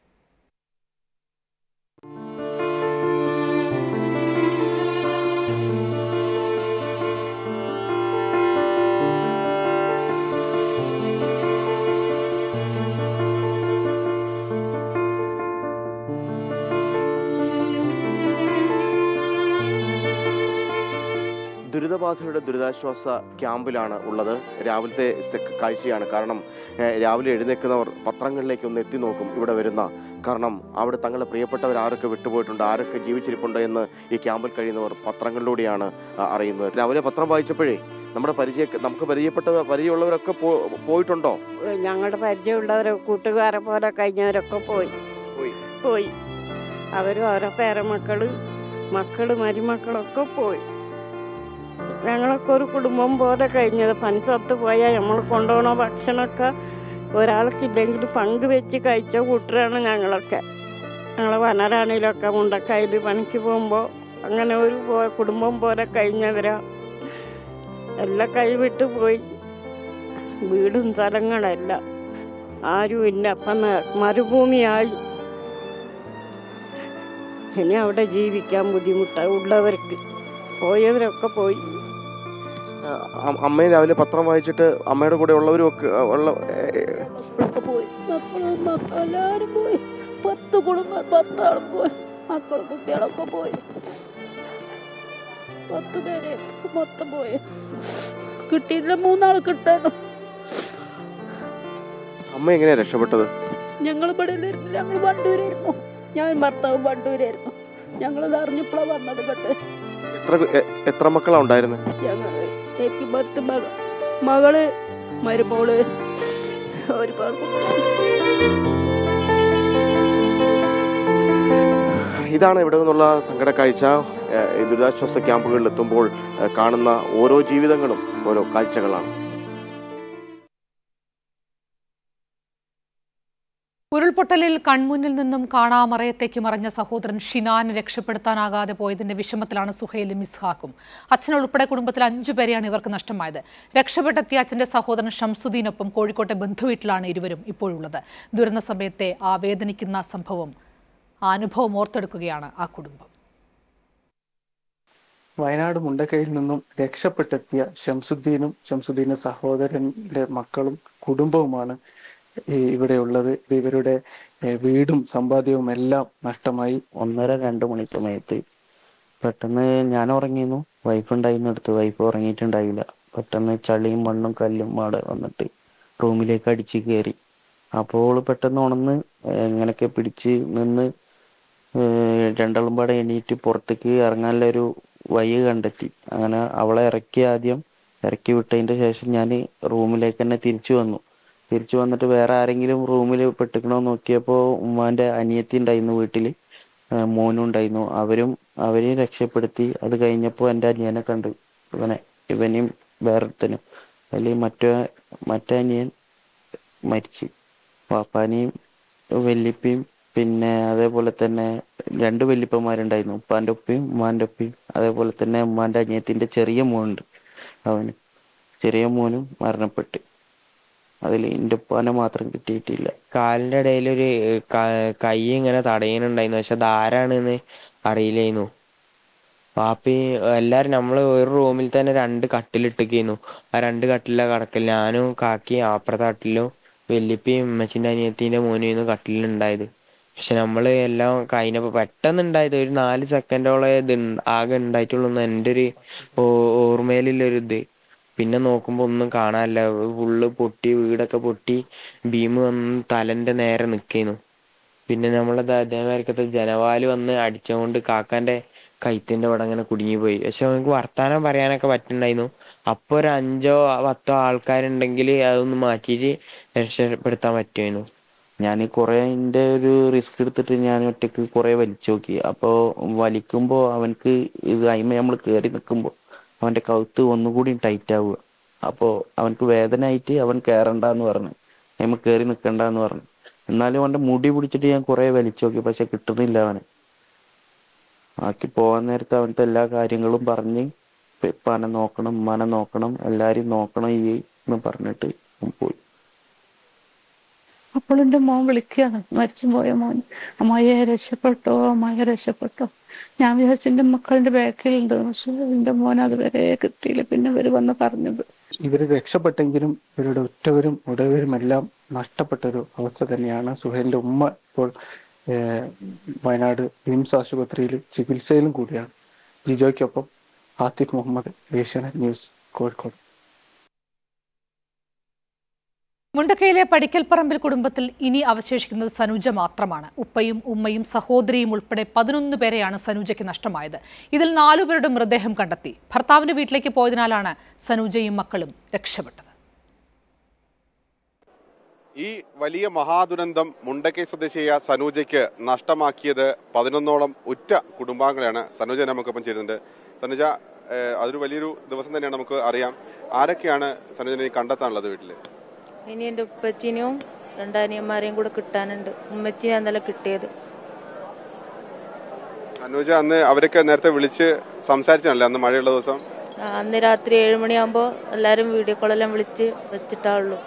ദുരിതബാധിതരുടെ ദുരിതാശ്വാസ ക്യാമ്പിലാണ് ഉള്ളത് രാവിലത്തെ സ്ഥ- കാഴ്ചയാണ് കാരണം ഏഹ്, രാവിലെ എഴുന്നേൽക്കുന്നവർ പത്രങ്ങളിലേക്ക് ഒന്ന് എത്തി നോക്കും ഇവിടെ വരുന്ന കാരണം അവിടെ തങ്ങളുടെ പ്രിയപ്പെട്ടവർ ആരൊക്കെ വിട്ടുപോയിട്ടുണ്ട് ആരൊക്കെ ജീവിച്ചിരിപ്പുണ്ട് എന്ന് ഈ ക്യാമ്പിൽ കഴിയുന്നവർ പത്രങ്ങളിലൂടെയാണ് ആ, അറിയുന്നത് രാവിലെ പത്രം വായിച്ചപ്പോഴേ നമ്മുടെ പരിചയ നമുക്ക് പരിചയപ്പെട്ട പരിചയമുള്ളവരൊക്കെ പോ- പോയിട്ടുണ്ടോ
ഞങ്ങളുടെ പരിചയമുള്ളവരെ കൂട്ടുകാരെ പോലെ കഴിഞ്ഞവരൊക്കെ പോയി പോയി അവരും അവരുടെ പേരമക്കള് മക്കള് മരുമക്കളൊക്കെ പോയി ഞങ്ങളൊക്കെ ഒരു കുടുംബം പോലെ കഴിഞ്ഞത് പണിസ്ഥലത്ത് പോയാൽ നമ്മൾ കൊണ്ടുപോകണ ഭക്ഷണമൊക്കെ ഒരാൾക്കില്ലെങ്കിൽ പങ്കുവെച്ച് കഴിച്ച കൂട്ടരാണ് ഞങ്ങളൊക്കെ ഞങ്ങൾ വനരാണിയിലൊക്കെ മുണ്ടക്കായിൽ പണിക്ക് പോകുമ്പോൾ അങ്ങനെ ഒരു പോ- കുടുംബം പോലെ കഴിഞ്ഞവരാ എല്ലാം കൈവിട്ട് പോയി വീടും സ്ഥലങ്ങളെല്ലാം ആരുമില്ല അപ്പം ന- മരുഭൂമിയായി ഇനി അവിടെ ജീവിക്കാൻ ബുദ്ധിമുട്ടാണ് ഉള്ളവർക്ക് പോയവരൊക്കെ പോയി
അ- അമ്മയും രാവിലെ പത്രം വായിച്ചിട്ട് അമ്മയുടെ കൂടെ ഉള്ളവരും ഒക്കെ ആ, ഉള്ള ഏ,
മക്കളൊക്കെ പോയി മക്കളും മക്കളും എല്ലാവരും പോയി പത്ത് കുടുംബം പത്താളും പോയി മക്കളും കുട്ടികളൊക്കെ പോയി പത്ത് പേര് മൊത്തം പോയി കിട്ടിയില്ല മൂന്നാൾ കിട്ടാനും
അമ്മ എങ്ങനെയാ രക്ഷപ്പെട്ടത്
ഞങ്ങൾ ഇവിടെ ഇല്ലായിരുന്നു ഞങ്ങൾ വണ്ടൂരായിരുന്നു ഞാൻ ഭർത്താവും വണ്ടൂരായിരുന്നു ഞങ്ങളത് അറിഞ്ഞപ്പോഴാണ് വന്നത് കേട്ട്
എത്ര എ- എത്ര മക്കളാ ഉണ്ടായിരുന്നത്
ഞങ്ങൾ എനിക്ക് പത്ത് മക മകള് മരുമോള് ഒരുപാട് കുട്ടികൾ
ഇതാണ് ഇവിടെ നിന്നുള്ള സങ്കട കാഴ്ച ഏ, ഈ ദുരിതാശ്വാസ ക്യാമ്പുകളിൽ എത്തുമ്പോൾ ഏ, കാണുന്ന ഓരോ ജീവിതങ്ങളും ഓരോ കാഴ്ചകളാണ്
ഉരുൾപൊട്ടലിൽ കൺമുന്നിൽ നിന്നും കാണാമറയത്തേക്ക് മറഞ്ഞ സഹോദരൻ ഷിനാനെ രക്ഷപ്പെടുത്താനാകാതെ പോയതിന്റെ വിഷമത്തിലാണ് സുഹൈലും ഇസ്ഹാക്കും അച്ഛൻ ഉൾപ്പെടെ കുടുംബത്തിൽ അഞ്ചു പേരെയാണ് ഇവർക്ക് നഷ്ടമായത് രക്ഷപ്പെട്ടെത്തിയ അച്ഛന്റെ സഹോദരൻ ഷംസുദ്ദീനൊപ്പം കോഴിക്കോട്ടെ ബന്ധുവീട്ടിലാണ് ഇരുവരും ഇപ്പോഴുള്ളത് ദുരന്ത സമയത്തെ ആ വേദനിക്കുന്ന സംഭവം ആ അനുഭവം ഓർത്തെടുക്കുകയാണ് ആ കുടുംബം
വയനാട് മുണ്ടക്കയിൽ നിന്നും രക്ഷപ്പെട്ടെത്തിയ ഷംസുദ്ദീനും ഷംസുദ്ദീന്റെ സഹോദരന്റെ മക്കളും കുടുംബവുമാണ് ഈ ഇവിടെ ഉള്ളത് ഇവരുടെ ഏ, വീടും സമ്പാദ്യവും എല്ലാം നഷ്ടമായി
ഒന്നര രണ്ട് മണി സമയത്ത് പെട്ടെന്ന് ഞാൻ ഉറങ്ങിയിരുന്നു വൈഫ് ഉണ്ടായിരുന്നു അടുത്ത് വൈഫ് ഉറങ്ങിയിട്ടുണ്ടായില്ല പെട്ടെന്ന് ചളിയും മണ്ണും കല്ലും അവിടെ വന്നിട്ട് റൂമിലേക്ക് അടിച്ച് കയറി അപ്പോൾ പെട്ടെന്ന് ഉണർന്ന് എങ്ങനെയൊക്കെ പിടിച്ച് നിന്ന് ഏഹ് രണ്ടാളും പാടെ എണീറ്റ് പുറത്തേക്ക് ഇറങ്ങാനുള്ള ഒരു വഴി കണ്ടെത്തി അങ്ങനെ അവളെ ഇറക്കി ആദ്യം ഇറക്കി വിട്ടതിന്റെ ശേഷം ഞാൻ റൂമിലേക്ക് തന്നെ തിരിച്ചു വന്നു തിരിച്ചു വന്നിട്ട് വേറെ ആരെങ്കിലും റൂമിൽ പെട്ടിക്കണോ നോക്കിയപ്പോൾ ഉമ്മാന്റെ അനിയത്തി ഉണ്ടായിരുന്നു വീട്ടിൽ മോനും ഉണ്ടായിരുന്നു അവരും അവരെയും രക്ഷപ്പെടുത്തി അത് കഴിഞ്ഞപ്പോൾ എൻ്റെ അനിയനെ കണ്ടു ഇവനെ ഇവനെയും വേറൊരുത്തനും അതിൽ മറ്റേ മറ്റേ അനിയൻ മരിച്ചു പാപ്പാനെയും വല്യപ്പയും പിന്നെ അതേപോലെ തന്നെ രണ്ട് വല്യപ്പന്മാരുണ്ടായിരുന്നു ഉപ്പാന്റെ ഉപ്പയും ഉമ്മാന്റെ ഉപ്പയും അതേപോലെ തന്നെ ഉമ്മാന്റെ അനിയത്തിന്റെ ചെറിയ മോനുണ്ട് അവന് ചെറിയ മോനും മരണപ്പെട്ട് അതിൽ എൻ്റെ ഉപ്പാനെ മാത്രം കിട്ടിയിട്ടില്ല
കാലിന്റെ ഇടയിൽ ഒരു കൈ ഇങ്ങനെ തടയുന്നുണ്ടായിരുന്നു പക്ഷെ അതാരാണെന്ന് അറിയില്ലായിരുന്നു പാപ്പി എല്ലാരും നമ്മള് ഒരു റൂമിൽ തന്നെ രണ്ട് കട്ടിലിട്ടിരിക്കുന്നു ആ രണ്ട് കട്ടിലെ കടക്കൽ ഞാനും കാക്കിയും അപ്പുറത്തെ കട്ടിലും വല്യപ്പയും ഉമ്മച്ചിന്റെ അനിയത്തിന്റെ മോനും കട്ടിലുണ്ടായത് പക്ഷെ നമ്മള് എല്ലാം കഴിഞ്ഞപ്പോ പെട്ടെന്ന് ഉണ്ടായത് ഒരു നാല് സെക്കൻഡോളം ഇത് ഇണ്ട്- ആകെ ഉണ്ടായിട്ടുള്ളൂ എന്ന് എൻ്റെ ഒരു ഓ- ഓർമ്മയിലുള്ളൊരു ഇത് പിന്നെ നോക്കുമ്പോ ഒന്നും കാണാനില്ല ഫുള്ള് പൊട്ടി വീടൊക്കെ പൊട്ടി ഭീം വന്ന് തലന്റെ നേരെ നിൽക്കുന്നു പിന്നെ നമ്മളത് അതേമാതിരിക്കത്തെ ജനവാല് വന്ന് അടിച്ചുകൊണ്ട് കാക്കാന്റെ കൈത്തിന്റെ അവിടെ അങ്ങനെ കുടുങ്ങിപ്പോയി പക്ഷെ നമുക്ക് വർത്താനം പറയാനൊക്കെ പറ്റുന്നുണ്ടായിരുന്നു അപ്പൊ ഒരു അഞ്ചോ പത്തോ ആൾക്കാരുണ്ടെങ്കിൽ അതൊന്ന് മാറ്റിയിട്ട് രക്ഷപ്പെടുത്താൻ പറ്റുമായിരുന്നു
ഞാൻ കുറെ എൻ്റെ ഒരു റിസ്ക് എടുത്തിട്ട് ഞാൻ ഒറ്റക്ക് കുറെ വലിച്ചു നോക്കി അപ്പോൾ വലിക്കുമ്പോൾ അവനക്ക് ഇത് അയിമ നമ്മൾ കയറി നിൽക്കുമ്പോൾ അവന്റെ കഴുത്ത് ഒന്നുകൂടി ടൈറ്റ് ആവുക അപ്പോൾ അവനക്ക് വേദന ആയിട്ട് അവൻ കയറണ്ടെന്ന് പറഞ്ഞു അയിമ കയറി നിൽക്കണ്ടെന്ന് പറഞ്ഞു എന്നാലും അവന്റെ മുടി പിടിച്ചിട്ട് ഞാൻ കുറെ വലിച്ചു നോക്കി പക്ഷെ കിട്ടുന്നില്ല അവനെ ആക്കി പോകാൻ നേരത്ത് അവനത്തെ എല്ലാ കാര്യങ്ങളും പറഞ്ഞ് ഇപ്പാനെ നോക്കണം ഉമ്മാനെ നോക്കണം എല്ലാരെയും നോക്കണം ഈ എന്ന് പറഞ്ഞിട്ട് അവൻ പോയി
അപ്പോൾ എൻ്റെ മോൻ വിളിക്കുകയാണ് മരിച്ചു പോയ മോൻ അമ്മായിയെ രക്ഷപ്പെട്ടോ അമ്മായിയെ രക്ഷപ്പെട്ടോ ഞാൻ വിചാരിച്ചു എൻ്റെ മക്കളുടെ ബാക്കിലുണ്ട് പക്ഷെ എൻ്റെ മോൻ അതുവരെ കിട്ടിയില്ല പിന്നെ ഇവര് വന്ന് പറഞ്ഞത്
ഇവർ രക്ഷപ്പെട്ടെങ്കിലും ഇവരുടെ ഉറ്റവരും ഉടയവരും എല്ലാം നഷ്ടപ്പെട്ടൊരു അവസ്ഥ തന്നെയാണ് സുഹേലിന്റെ ഉമ്മ ഇപ്പോൾ ഏഹ്, വയനാട് വിംസ് ആശുപത്രിയിൽ ചികിത്സയിലും കൂടിയാണ് ജിജോയ്ക്കൊപ്പം ആത്തിഫ് മുഹമ്മദ് ഏഷ്യാനെറ്റ് ന്യൂസ് കോഴിക്കോട്
മുണ്ടക്കയിലെ പടിക്കൽപ്പറമ്പിൽ കുടുംബത്തിൽ ഇനി അവശേഷിക്കുന്നത് സനുജ മാത്രമാണ് ഉപ്പയും ഉമ്മയും സഹോദരിയും ഉൾപ്പെടെ പതിനൊന്ന് പേരെയാണ് സനുജയ്ക്ക് നഷ്ടമായത് ഇതിൽ നാലുപേരുടെ മൃതദേഹം കണ്ടെത്തി ഭർത്താവിന്റെ വീട്ടിലേക്ക് പോയതിനാലാണ് സനുജയും മക്കളും രക്ഷപ്പെട്ടത്
ഈ വലിയ മഹാദുരന്തം മുണ്ടക്കൈ സ്വദേശിയായ സനൂജയ്ക്ക് നഷ്ടമാക്കിയത് പതിനൊന്നോളം ഉറ്റ കുടുംബാംഗങ്ങളെയാണ് സനൂജ നമുക്കൊപ്പം ചേരുന്നുണ്ട് സനുജ ഏഹ്, അതൊരു വലിയൊരു ദിവസം തന്നെയാണ് നമുക്ക് അറിയാം ആരൊക്കെയാണ് സനുജനെ കണ്ടെത്താനുള്ളത് വീട്ടില്
ഇനി എൻ്റെ ഉപ്പച്ചിനെയും രണ്ടനിയന്മാരെയും കൂടെ കിട്ടാനുണ്ട് ഉമ്മച്ചിനെ ഇന്നലെ കിട്ടിയത്
സനൂജ അന്ന് അവരൊക്കെ നേരത്തെ വിളിച്ച് സംസാരിച്ചാണല്ലേ അന്ന് മഴയുള്ള ദിവസം
ആ, അന്ന് രാത്രി ഏഴ് മണിയാകുമ്പോൾ എല്ലാവരും വീഡിയോ കോളെല്ലാം വിളിച്ച് വെച്ചിട്ടാ ഉള്ളൂ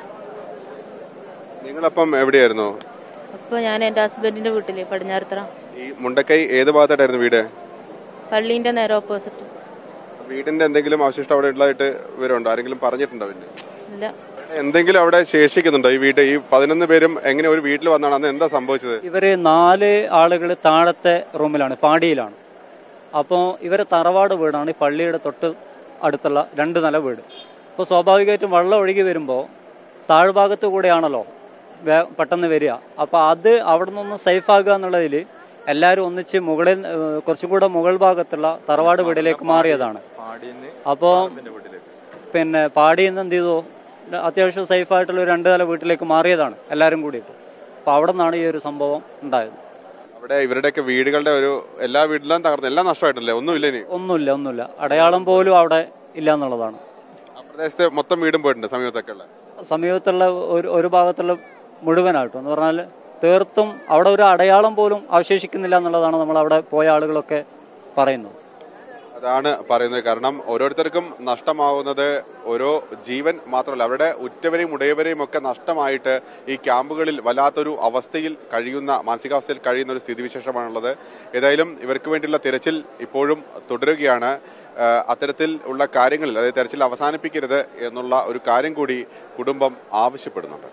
നിങ്ങളപ്പം എവിടെയായിരുന്നു
അപ്പോൾ ഞാൻ എൻ്റെ ഹസ്ബൻഡിൻ്റെ വീട്ടിൽ പടിഞ്ഞാറത്തറ
ഈ മുണ്ടക്കൈ ഏത് ഭാഗത്തായിട്ടായിരുന്നു വീട്
പള്ളീൻ്റെ നേരെ ഓപ്പോസിറ്റ്
വീടിന്റെ എന്തെങ്കിലും അവശിഷ്ടം അവിടെ ഉള്ളതായിട്ട് വിവരമുണ്ടോ ആരെങ്കിലും പറഞ്ഞിട്ടുണ്ടോ പിന്നെ
ഇല്ല
എന്തെങ്കിലും അവിടെ ശേഷിക്കുന്നുണ്ടോ ഈ വീട് ഈ പതിനൊന്ന് പേരും എങ്ങനെ ഒരു വീട്ടിൽ വന്നാണ് അന്ന് എന്താ സംഭവിച്ചത്
ഇവര് നാല് ആളുകൾ താഴത്തെ റൂമിലാണ് പാടിയിലാണ് അപ്പോൾ ഇവരെ തറവാട് വീടാണ് ഈ പള്ളിയുടെ തൊട്ട് അടുത്തുള്ള രണ്ട് നില വീട് അപ്പോൾ സ്വാഭാവികമായിട്ടും വെള്ളം ഒഴുകി വരുമ്പോൾ താഴ്ഭാഗത്ത് കൂടെയാണല്ലോ വേ- പെട്ടെന്ന് വരിക അപ്പോൾ അത് അവിടെ നിന്ന് സേഫ് ആകുക എന്നുള്ളതിൽ എല്ലാവരും ഒന്നിച്ച് മുകളിൽ ഏഹ്, കുറച്ചും കൂടെ മുകൾ ഭാഗത്തുള്ള തറവാട് വീടിലേക്ക് മാറിയതാണ് അപ്പോൾ പിന്നെ പാടിയിൽ നിന്ന് എന്ത് ചെയ്തു അത്യാവശ്യം സേഫ് ആയിട്ടുള്ള ഒരു രണ്ട് നില വീട്ടിലേക്ക് മാറിയതാണ് എല്ലാവരും കൂടിയിട്ട് അപ്പോൾ അവിടെ നിന്നാണ് ഈ ഒരു സംഭവം ഉണ്ടായത്
അവിടെ ഇവരുടെയൊക്കെ വീടുകളുടെ ഒരു എല്ലാ വീട്ടിലും തകർന്നു എല്ലാം നഷ്ടമായിട്ടില്ലേ ഒന്നുമില്ല ഇനി
ഒന്നുമില്ല ഒന്നുമില്ല അടയാളം പോലും അവിടെ ഇല്ല എന്നുള്ളതാണ്
ആ പ്രദേശത്തെ മൊത്തം വീടും പോയിട്ടുണ്ട് സമീപത്തൊക്കെ ഉള്ള
സമീപത്തുള്ള ഒരു ഒരു ഭാഗത്തുള്ള മുഴുവനായിട്ടും എന്ന് പറഞ്ഞാൽ തീർത്തും അവിടെ ഒരു അടയാളം പോലും അവശേഷിക്കുന്നില്ല എന്നുള്ളതാണ് നമ്മൾ അവിടെ പോയ ആളുകളൊക്കെ പറയുന്നത്
അതാണ് പറയുന്നത് കാരണം ഓരോരുത്തർക്കും നഷ്ടമാവുന്നത് ഓരോ ജീവൻ മാത്രമല്ല അവരുടെ ഉറ്റവരെയും ഉടയവരെയും ഒക്കെ നഷ്ടമായിട്ട് ഈ ക്യാമ്പുകളിൽ വല്ലാത്തൊരു അവസ്ഥയിൽ കഴിയുന്ന മാനസികാവസ്ഥയിൽ കഴിയുന്ന ഒരു സ്ഥിതിവിശേഷമാണുള്ളത് ഏതായാലും ഇവർക്ക് വേണ്ടിയുള്ള തിരച്ചിൽ ഇപ്പോഴും തുടരുകയാണ് ആ, അത്തരത്തിൽ ഉള്ള കാര്യങ്ങളിൽ അതായത് തെരച്ചിൽ അവസാനിപ്പിക്കരുത് എന്നുള്ള ഒരു കാര്യം കൂടി കുടുംബം ആവശ്യപ്പെടുന്നുണ്ട്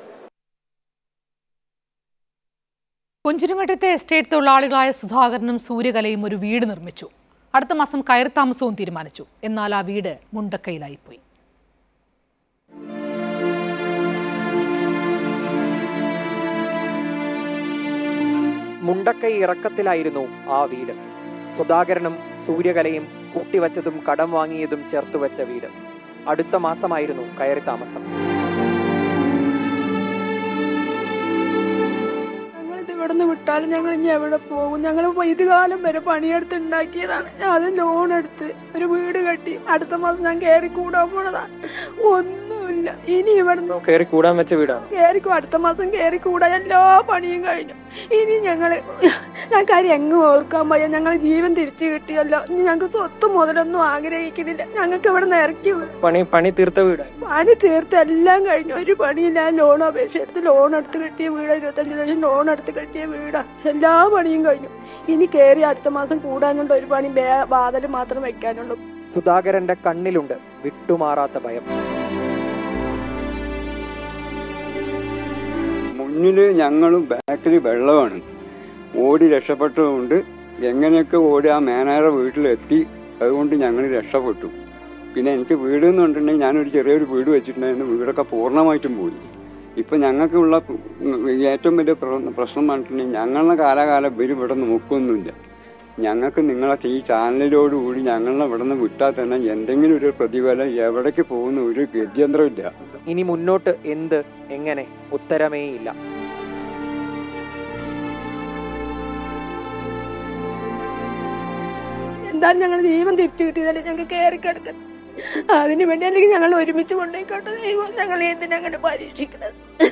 പുഞ്ചിരിമറ്റത്തെ എസ്റ്റേറ്റ് തൊഴിലാളികളായ സുധാകരനും സൂര്യകലയും ഒരു വീട് നിർമ്മിച്ചു അടുത്ത മാസം കയറി താമസവും തീരുമാനിച്ചു എന്നാൽ ആ വീട് മുണ്ടക്കയിലായിപ്പോയി
മുണ്ടക്കൈ ഇറക്കത്തിലായിരുന്നു ആ വീട് സുധാകരനും സൂര്യകലയും കൂട്ടിവച്ചതും കടം വാങ്ങിയതും ചേർത്തുവച്ച വീട് അടുത്ത മാസമായിരുന്നു കയറി താമസം
ഞങ്ങളിത് ഇവിടുന്ന് വിട്ടാലും ഞങ്ങൾ ഇനി എവിടെ പോകും ഞങ്ങൾ ഇത് കാലം വരെ പണിയെടുത്ത് ഉണ്ടാക്കിയതാണ് ഞാൻ അത് ലോൺ എടുത്ത് ഒരു വീട് കെട്ടി അടുത്ത മാസം ഞാൻ കയറി കൂടാൻ പോണതാണ് ഒന്നുമില്ല ഇനി ഇവിടുന്ന്
കയറി കൂടാൻ വെച്ച വീടാണ്
കയറിക്കും അടുത്ത മാസം കയറി കൂടാൻ എല്ലാ പണിയും കഴിഞ്ഞു ഇനി ഞങ്ങള് ഞാൻ കാര്യം എങ്ങും ഓർക്കാൻ വയ്യ ഞങ്ങൾ ജീവൻ തിരിച്ചു കിട്ടിയല്ലോ ഇനി ഞങ്ങൾക്ക് സ്വത്ത് മുതലൊന്നും ആഗ്രഹിക്കുന്നില്ല ഞങ്ങൾക്ക് ഇവിടെ നിന്ന് ഇറക്കി വിടും.
പണി പണി തീർത്ത വീടാണ്
പണി തീർത്ത് എല്ലാം കഴിഞ്ഞു ഒരു പണിയില്ല ലോൺ അപേക്ഷ എടുത്ത് ലോൺ എടുത്ത് കെട്ടിയ വീടാ ഇരുപത്തഞ്ച് ലക്ഷം ലോൺ എടുത്ത് കെട്ടിയ വീടാ എല്ലാ പണിയും കഴിഞ്ഞു ഇനി കയറി അടുത്ത മാസം കൂടാനുണ്ട് ഒരു പണി ബേ- വാതില് മാത്രം വെക്കാനുള്ളൂ
സുധാകരന്റെ കണ്ണിലുണ്ട് വിട്ടുമാറാത്ത ഭയം
മുന്നിൽ ഞങ്ങളും ബാക്കിൽ വെള്ളമാണ് ഓടി രക്ഷപ്പെട്ടതുകൊണ്ട് എങ്ങനെയൊക്കെ ഓടി ആ മേനായുടെ വീട്ടിലെത്തി അതുകൊണ്ട് ഞങ്ങൾ രക്ഷപ്പെട്ടു പിന്നെ എനിക്ക് വീട് എന്ന് പറഞ്ഞിട്ടുണ്ടെങ്കിൽ ഞാനൊരു ചെറിയൊരു വീട് വെച്ചിട്ടുണ്ടായിരുന്നു വീടൊക്കെ പൂർണ്ണമായിട്ടും പോയി ഇപ്പം ഞങ്ങൾക്കുള്ള ഏറ്റവും വലിയ പ്ര- പ്രശ്നം പറഞ്ഞിട്ടുണ്ടെങ്കിൽ ഞങ്ങളുടെ കാലാകാലം ഇവർ ഇവിടെ നോക്കൊന്നുമില്ല ഞങ്ങൾക്ക് നിങ്ങളെ ഈ ചാനലിലോടുകൂടി ഞങ്ങളെ ഇവിടെ നിന്ന് വിട്ടാൽ തന്നെ എന്തെങ്കിലും ഒരു പ്രതിഫലം എവിടേക്ക് പോകുന്ന ഒരു ഗത്യന്തരമില്ല
ഇനി മുന്നോട്ട് എന്ത് എങ്ങനെ ഉത്തരമേയില്ല
എന്തായാലും ഞങ്ങൾ ജീവൻ തിരിച്ചു കിട്ടിയതല്ലേ ഞങ്ങൾക്ക് കയറി കിടക്കണം അതിനു വേണ്ടി അല്ലെങ്കിൽ ഞങ്ങൾ ഒരുമിച്ച് കൊണ്ടുപോയിക്കോട്ടെ ദൈവം ഞങ്ങൾ എന്തിനങ്ങനെ പരീക്ഷിക്കണത്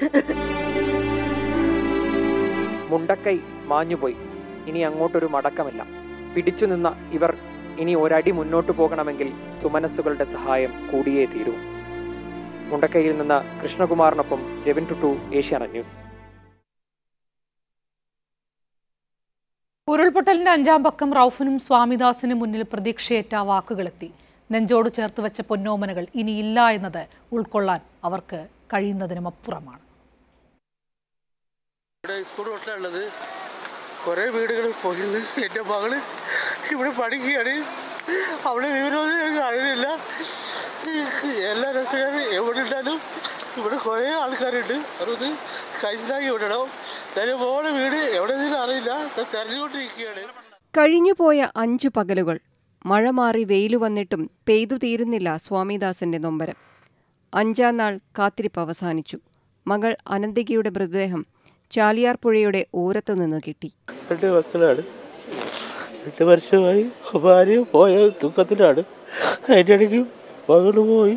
മുണ്ടക്കൈ മാഞ്ഞുപോയി ഇനി അങ്ങോട്ടൊരു മടക്കമില്ല പിടിച്ചു നിന്ന ഇവർ ഇനി ഒരടി മുന്നോട്ടു പോകണമെങ്കിൽ സുമനസ്സുകളുടെ സഹായം കൂടിയേ തീരൂ മുണ്ടക്കൈയിൽ നിന്ന് കൃഷ്ണകുമാറിനൊപ്പം ജെവിൻ ടുട്ടു ഏഷ്യാനെറ്റ് ന്യൂസ്
ഉരുൾപൊട്ടലിന്റെ അഞ്ചാം പക്കം റൌഫിനും സ്വാമിദാസിനും മുന്നിൽ പ്രതീക്ഷയേറ്റ വാക്കുകളെത്തി നെഞ്ചോട് ചേർത്ത് വെച്ച പൊന്നോമനകൾ ഇനിയില്ല എന്നത് ഉൾക്കൊള്ളാൻ അവർക്ക് കഴിയുന്നതിനും അപ്പുറമാണ്
ഇവിടെ സ്കൂൾ റോട്ടിലുള്ളത് കുറേ വീടുകൾ പോയിരുന്നു എൻ്റെ മകള് ഇവിടെ പഠിക്കുകയാണ് അവിടെ വിവരമൊന്നും എനിക്ക് അറിയില്ല എല്ലാ രസക്കാരും എവിടെ ഉണ്ടാലും ഇവിടെ കുറേ ആൾക്കാരുണ്ട് അതൊന്ന് കഴിച്ചിലാക്കി വിടണം എൻ്റെ മോളെ വീട് എവിടെ നിന്നും അറിയില്ല ഞാൻ തെരഞ്ഞുകൊണ്ടിരിക്കുകയാണ്
കഴിഞ്ഞുപോയ അഞ്ചു പകലുകൾ മഴ മാറി വെയിലു വന്നിട്ടും പെയ്തു തീരുന്നില്ല സ്വാമിദാസന്റെ നൊമ്പരം അഞ്ചാം നാൾ കാത്തിരിപ്പ് അവസാനിച്ചു മകൾ അനന്തികയുടെ മൃതദേഹം ചാലിയാർ പുഴയുടെ ഓരത്തുനിന്ന് കിട്ടി
രണ്ട് മക്കളാണ് എട്ട് വർഷമായി ഭാര്യ പോയ ദുഃഖത്തിലാണ് അതിൻ്റെ ഇടയ്ക്ക് മകള് പോയി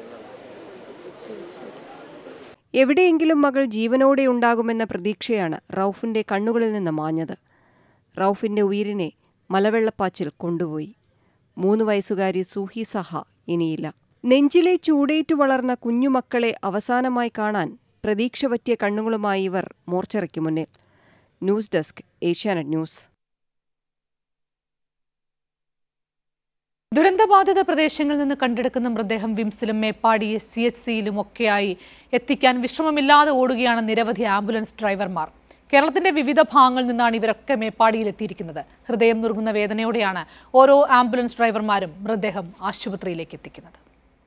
എവിടെയെങ്കിലും മകൾ ജീവനോടെ ഉണ്ടാകുമെന്ന പ്രതീക്ഷയാണ് റൌഫിന്റെ കണ്ണുകളിൽ നിന്ന് മാഞ്ഞത് റൌഫിന്റെ ഉയിരിനെ മലവെള്ളപ്പാച്ചിൽ കൊണ്ടുപോയി മൂന്ന് വയസ്സുകാരി സൂഹി സഹ ഇനിയില്ല നെഞ്ചിലെ ചൂടേറ്റു വളർന്ന കുഞ്ഞുമക്കളെ അവസാനമായി കാണാൻ പ്രതീക്ഷ പറ്റിയ കണ്ണുകളുമായി ഇവർ മോർച്ചറയ്ക്ക് മുന്നിൽ ന്യൂസ് ഡെസ്ക് ഏഷ്യാനെറ്റ് ന്യൂസ്
ദുരന്തബാധിത പ്രദേശങ്ങളിൽ നിന്ന് കണ്ടെടുക്കുന്ന മൃതദേഹം വിംസിലും മേപ്പാടി സി എച്ച് സിയിലും ഒക്കെയായി എത്തിക്കാൻ വിശ്രമമില്ലാതെ ഓടുകയാണ് നിരവധി ആംബുലൻസ് ഡ്രൈവർമാർ കേരളത്തിന്റെ വിവിധ ഭാഗങ്ങളിൽ നിന്നാണ് ഇവരൊക്കെ മേപ്പാടിയിൽ എത്തിയിരിക്കുന്നത് ഹൃദയം നുറുങ്ങുന്ന വേദനയോടെയാണ് ഓരോ ആംബുലൻസ് ഡ്രൈവർമാരും മൃതദേഹം ആശുപത്രിയിലേക്ക് എത്തിക്കുന്നത്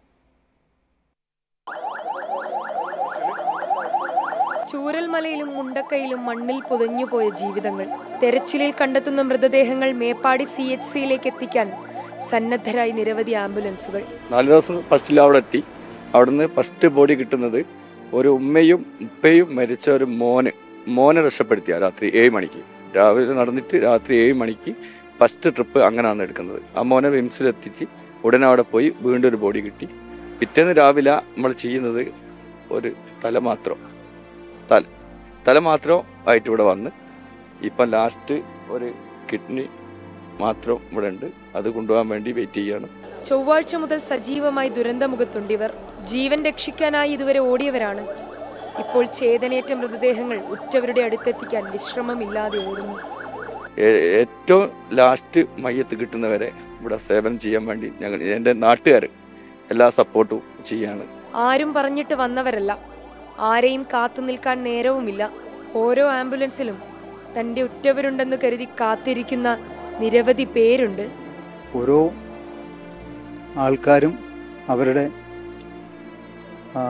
ചൂരൽമലയിലും മുണ്ടക്കയിലും മണ്ണിൽ പുതഞ്ഞുപോയ ജീവിതങ്ങൾ തെരച്ചിലിൽ കണ്ടെത്തുന്ന മൃതദേഹങ്ങൾ മേപ്പാടി സി എച്ച് സിയിലേക്ക് എത്തിക്കാൻ സന്നദ്ധരായി നിരവധി ആംബുലൻസുകൾ
നാല് ദിവസം ഫസ്റ്റിൽ അവിടെ എത്തി അവിടുന്ന് ഫസ്റ്റ് ബോഡി കിട്ടുന്നത് ഒരു ഉമ്മയും ഉപ്പയും മരിച്ച ഒരു മോന് മോനെ രക്ഷപ്പെടുത്തിയ രാത്രി ഏഴ് മണിക്ക് രാവിലെ നടന്നിട്ട് രാത്രി ഏഴ് മണിക്ക് ഫസ്റ്റ് ട്രിപ്പ് അങ്ങനെയാണ് എടുക്കുന്നത് ആ മോനെ വിംസിലെത്തിച്ച് ഉടനെ അവിടെ പോയി വീണ്ടും ഒരു ബോഡി കിട്ടി പിറ്റേന്ന് രാവിലെ നമ്മൾ ചെയ്യുന്നത് ഒരു തല മാത്രം തല തല മാത്രം ആയിട്ട് ഇവിടെ വന്ന് ഇപ്പം ലാസ്റ്റ് ഒരു കിഡ്നി മാത്രം ഇവിടെ ഉണ്ട് അത് കൊണ്ടുപോകാൻ വേണ്ടി വെയിറ്റ് ചെയ്യാണ്
ചൊവ്വാഴ്ച മുതൽ സജീവമായി ദുരന്തമുഖത്തുണ്ടിവർ ജീവൻ രക്ഷിക്കാനായി ഇതുവരെ ഓടിയവരാണ് ഇപ്പോൾ ചേതനേറ്റ മൃതദേഹങ്ങൾ ഉറ്റവരുടെ അടുത്തെത്തിക്കാൻ വിശ്രമമില്ലാതെ ഓടുന്നു
ഏ- ഏറ്റവും ലാസ്റ്റ് മയ്യത്ത് കിട്ടുന്നവരെ ഇവിടെ സേവനം ചെയ്യാൻ വേണ്ടി ഞങ്ങൾ എൻ്റെ നാട്ടുകാർ എല്ലാ സപ്പോർട്ടും ചെയ്യാണ്
ആരും പറഞ്ഞിട്ട് വന്നവരല്ല ആരെയും കാത്തു നിൽക്കാൻ നേരവുമില്ല ഓരോ ആംബുലൻസിലും തന്റെ ഉറ്റവരുണ്ടെന്ന് കരുതി കാത്തിരിക്കുന്ന നിരവധി പേരുണ്ട്
ഓരോ ആൾക്കാരും അവരുടെ ആ,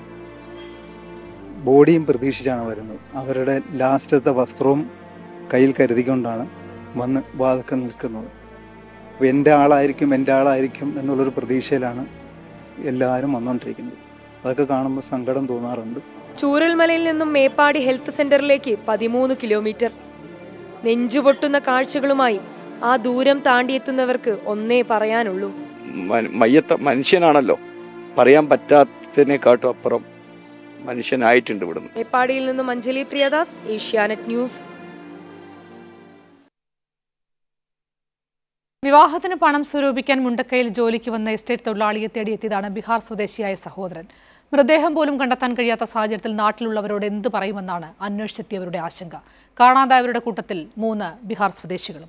ബോഡിയും പ്രതീക്ഷിച്ചാണ് വരുന്നത് അവരുടെ ലാസ്റ്റത്തെ വസ്ത്രവും കയ്യിൽ കരുതിക്കൊണ്ടാണ് വന്ന് വാതൊക്കെ നിൽക്കുന്നത് അപ്പോൾ എൻ്റെ ആളായിരിക്കും എൻ്റെ ആളായിരിക്കും എന്നുള്ളൊരു പ്രതീക്ഷയിലാണ് എല്ലാവരും വന്നുകൊണ്ടിരിക്കുന്നത് അതൊക്കെ കാണുമ്പോൾ സങ്കടം തോന്നാറുണ്ട്
ചൂരൽമലയിൽ നിന്നും മേപ്പാടി ഹെൽത്ത് സെന്ററിലേക്ക് പതിമൂന്ന് കിലോമീറ്റർ നെഞ്ചുപൊട്ടുന്ന കാഴ്ചകളുമായി ആ ദൂരം താണ്ടിയെത്തുന്നവർക്ക് ഒന്നേ പറയാനുള്ളൂ
മ- മയ്യത്ത് മനുഷ്യനാണല്ലോ പറയാൻ പറ്റാത്തതിനെക്കാട്ടും അപ്പുറം മനുഷ്യനായിട്ടുണ്ട് ഇവിടുന്ന്
മേപ്പാടിയിൽ നിന്നും അഞ്ജലി പ്രിയദാസ് ഏഷ്യാനെറ്റ് ന്യൂസ്
വിവാഹത്തിന് പണം സ്വരൂപിക്കാൻ മുണ്ടക്കയിൽ ജോലിക്ക് വന്ന എസ്റ്റേറ്റ് തൊഴിലാളിയെ തേടിയെത്തിയതാണ് ബീഹാർ സ്വദേശിയായ സഹോദരൻ മൃതദേഹം പോലും കണ്ടെത്താൻ കഴിയാത്ത സാഹചര്യത്തിൽ നാട്ടിലുള്ളവരോട് എന്ത് പറയുമെന്നാണ് അന്വേഷിച്ചെത്തിയവരുടെ ആശങ്ക കാണാതായവരുടെ കൂട്ടത്തിൽ മൂന്ന് ബീഹാർ സ്വദേശികളും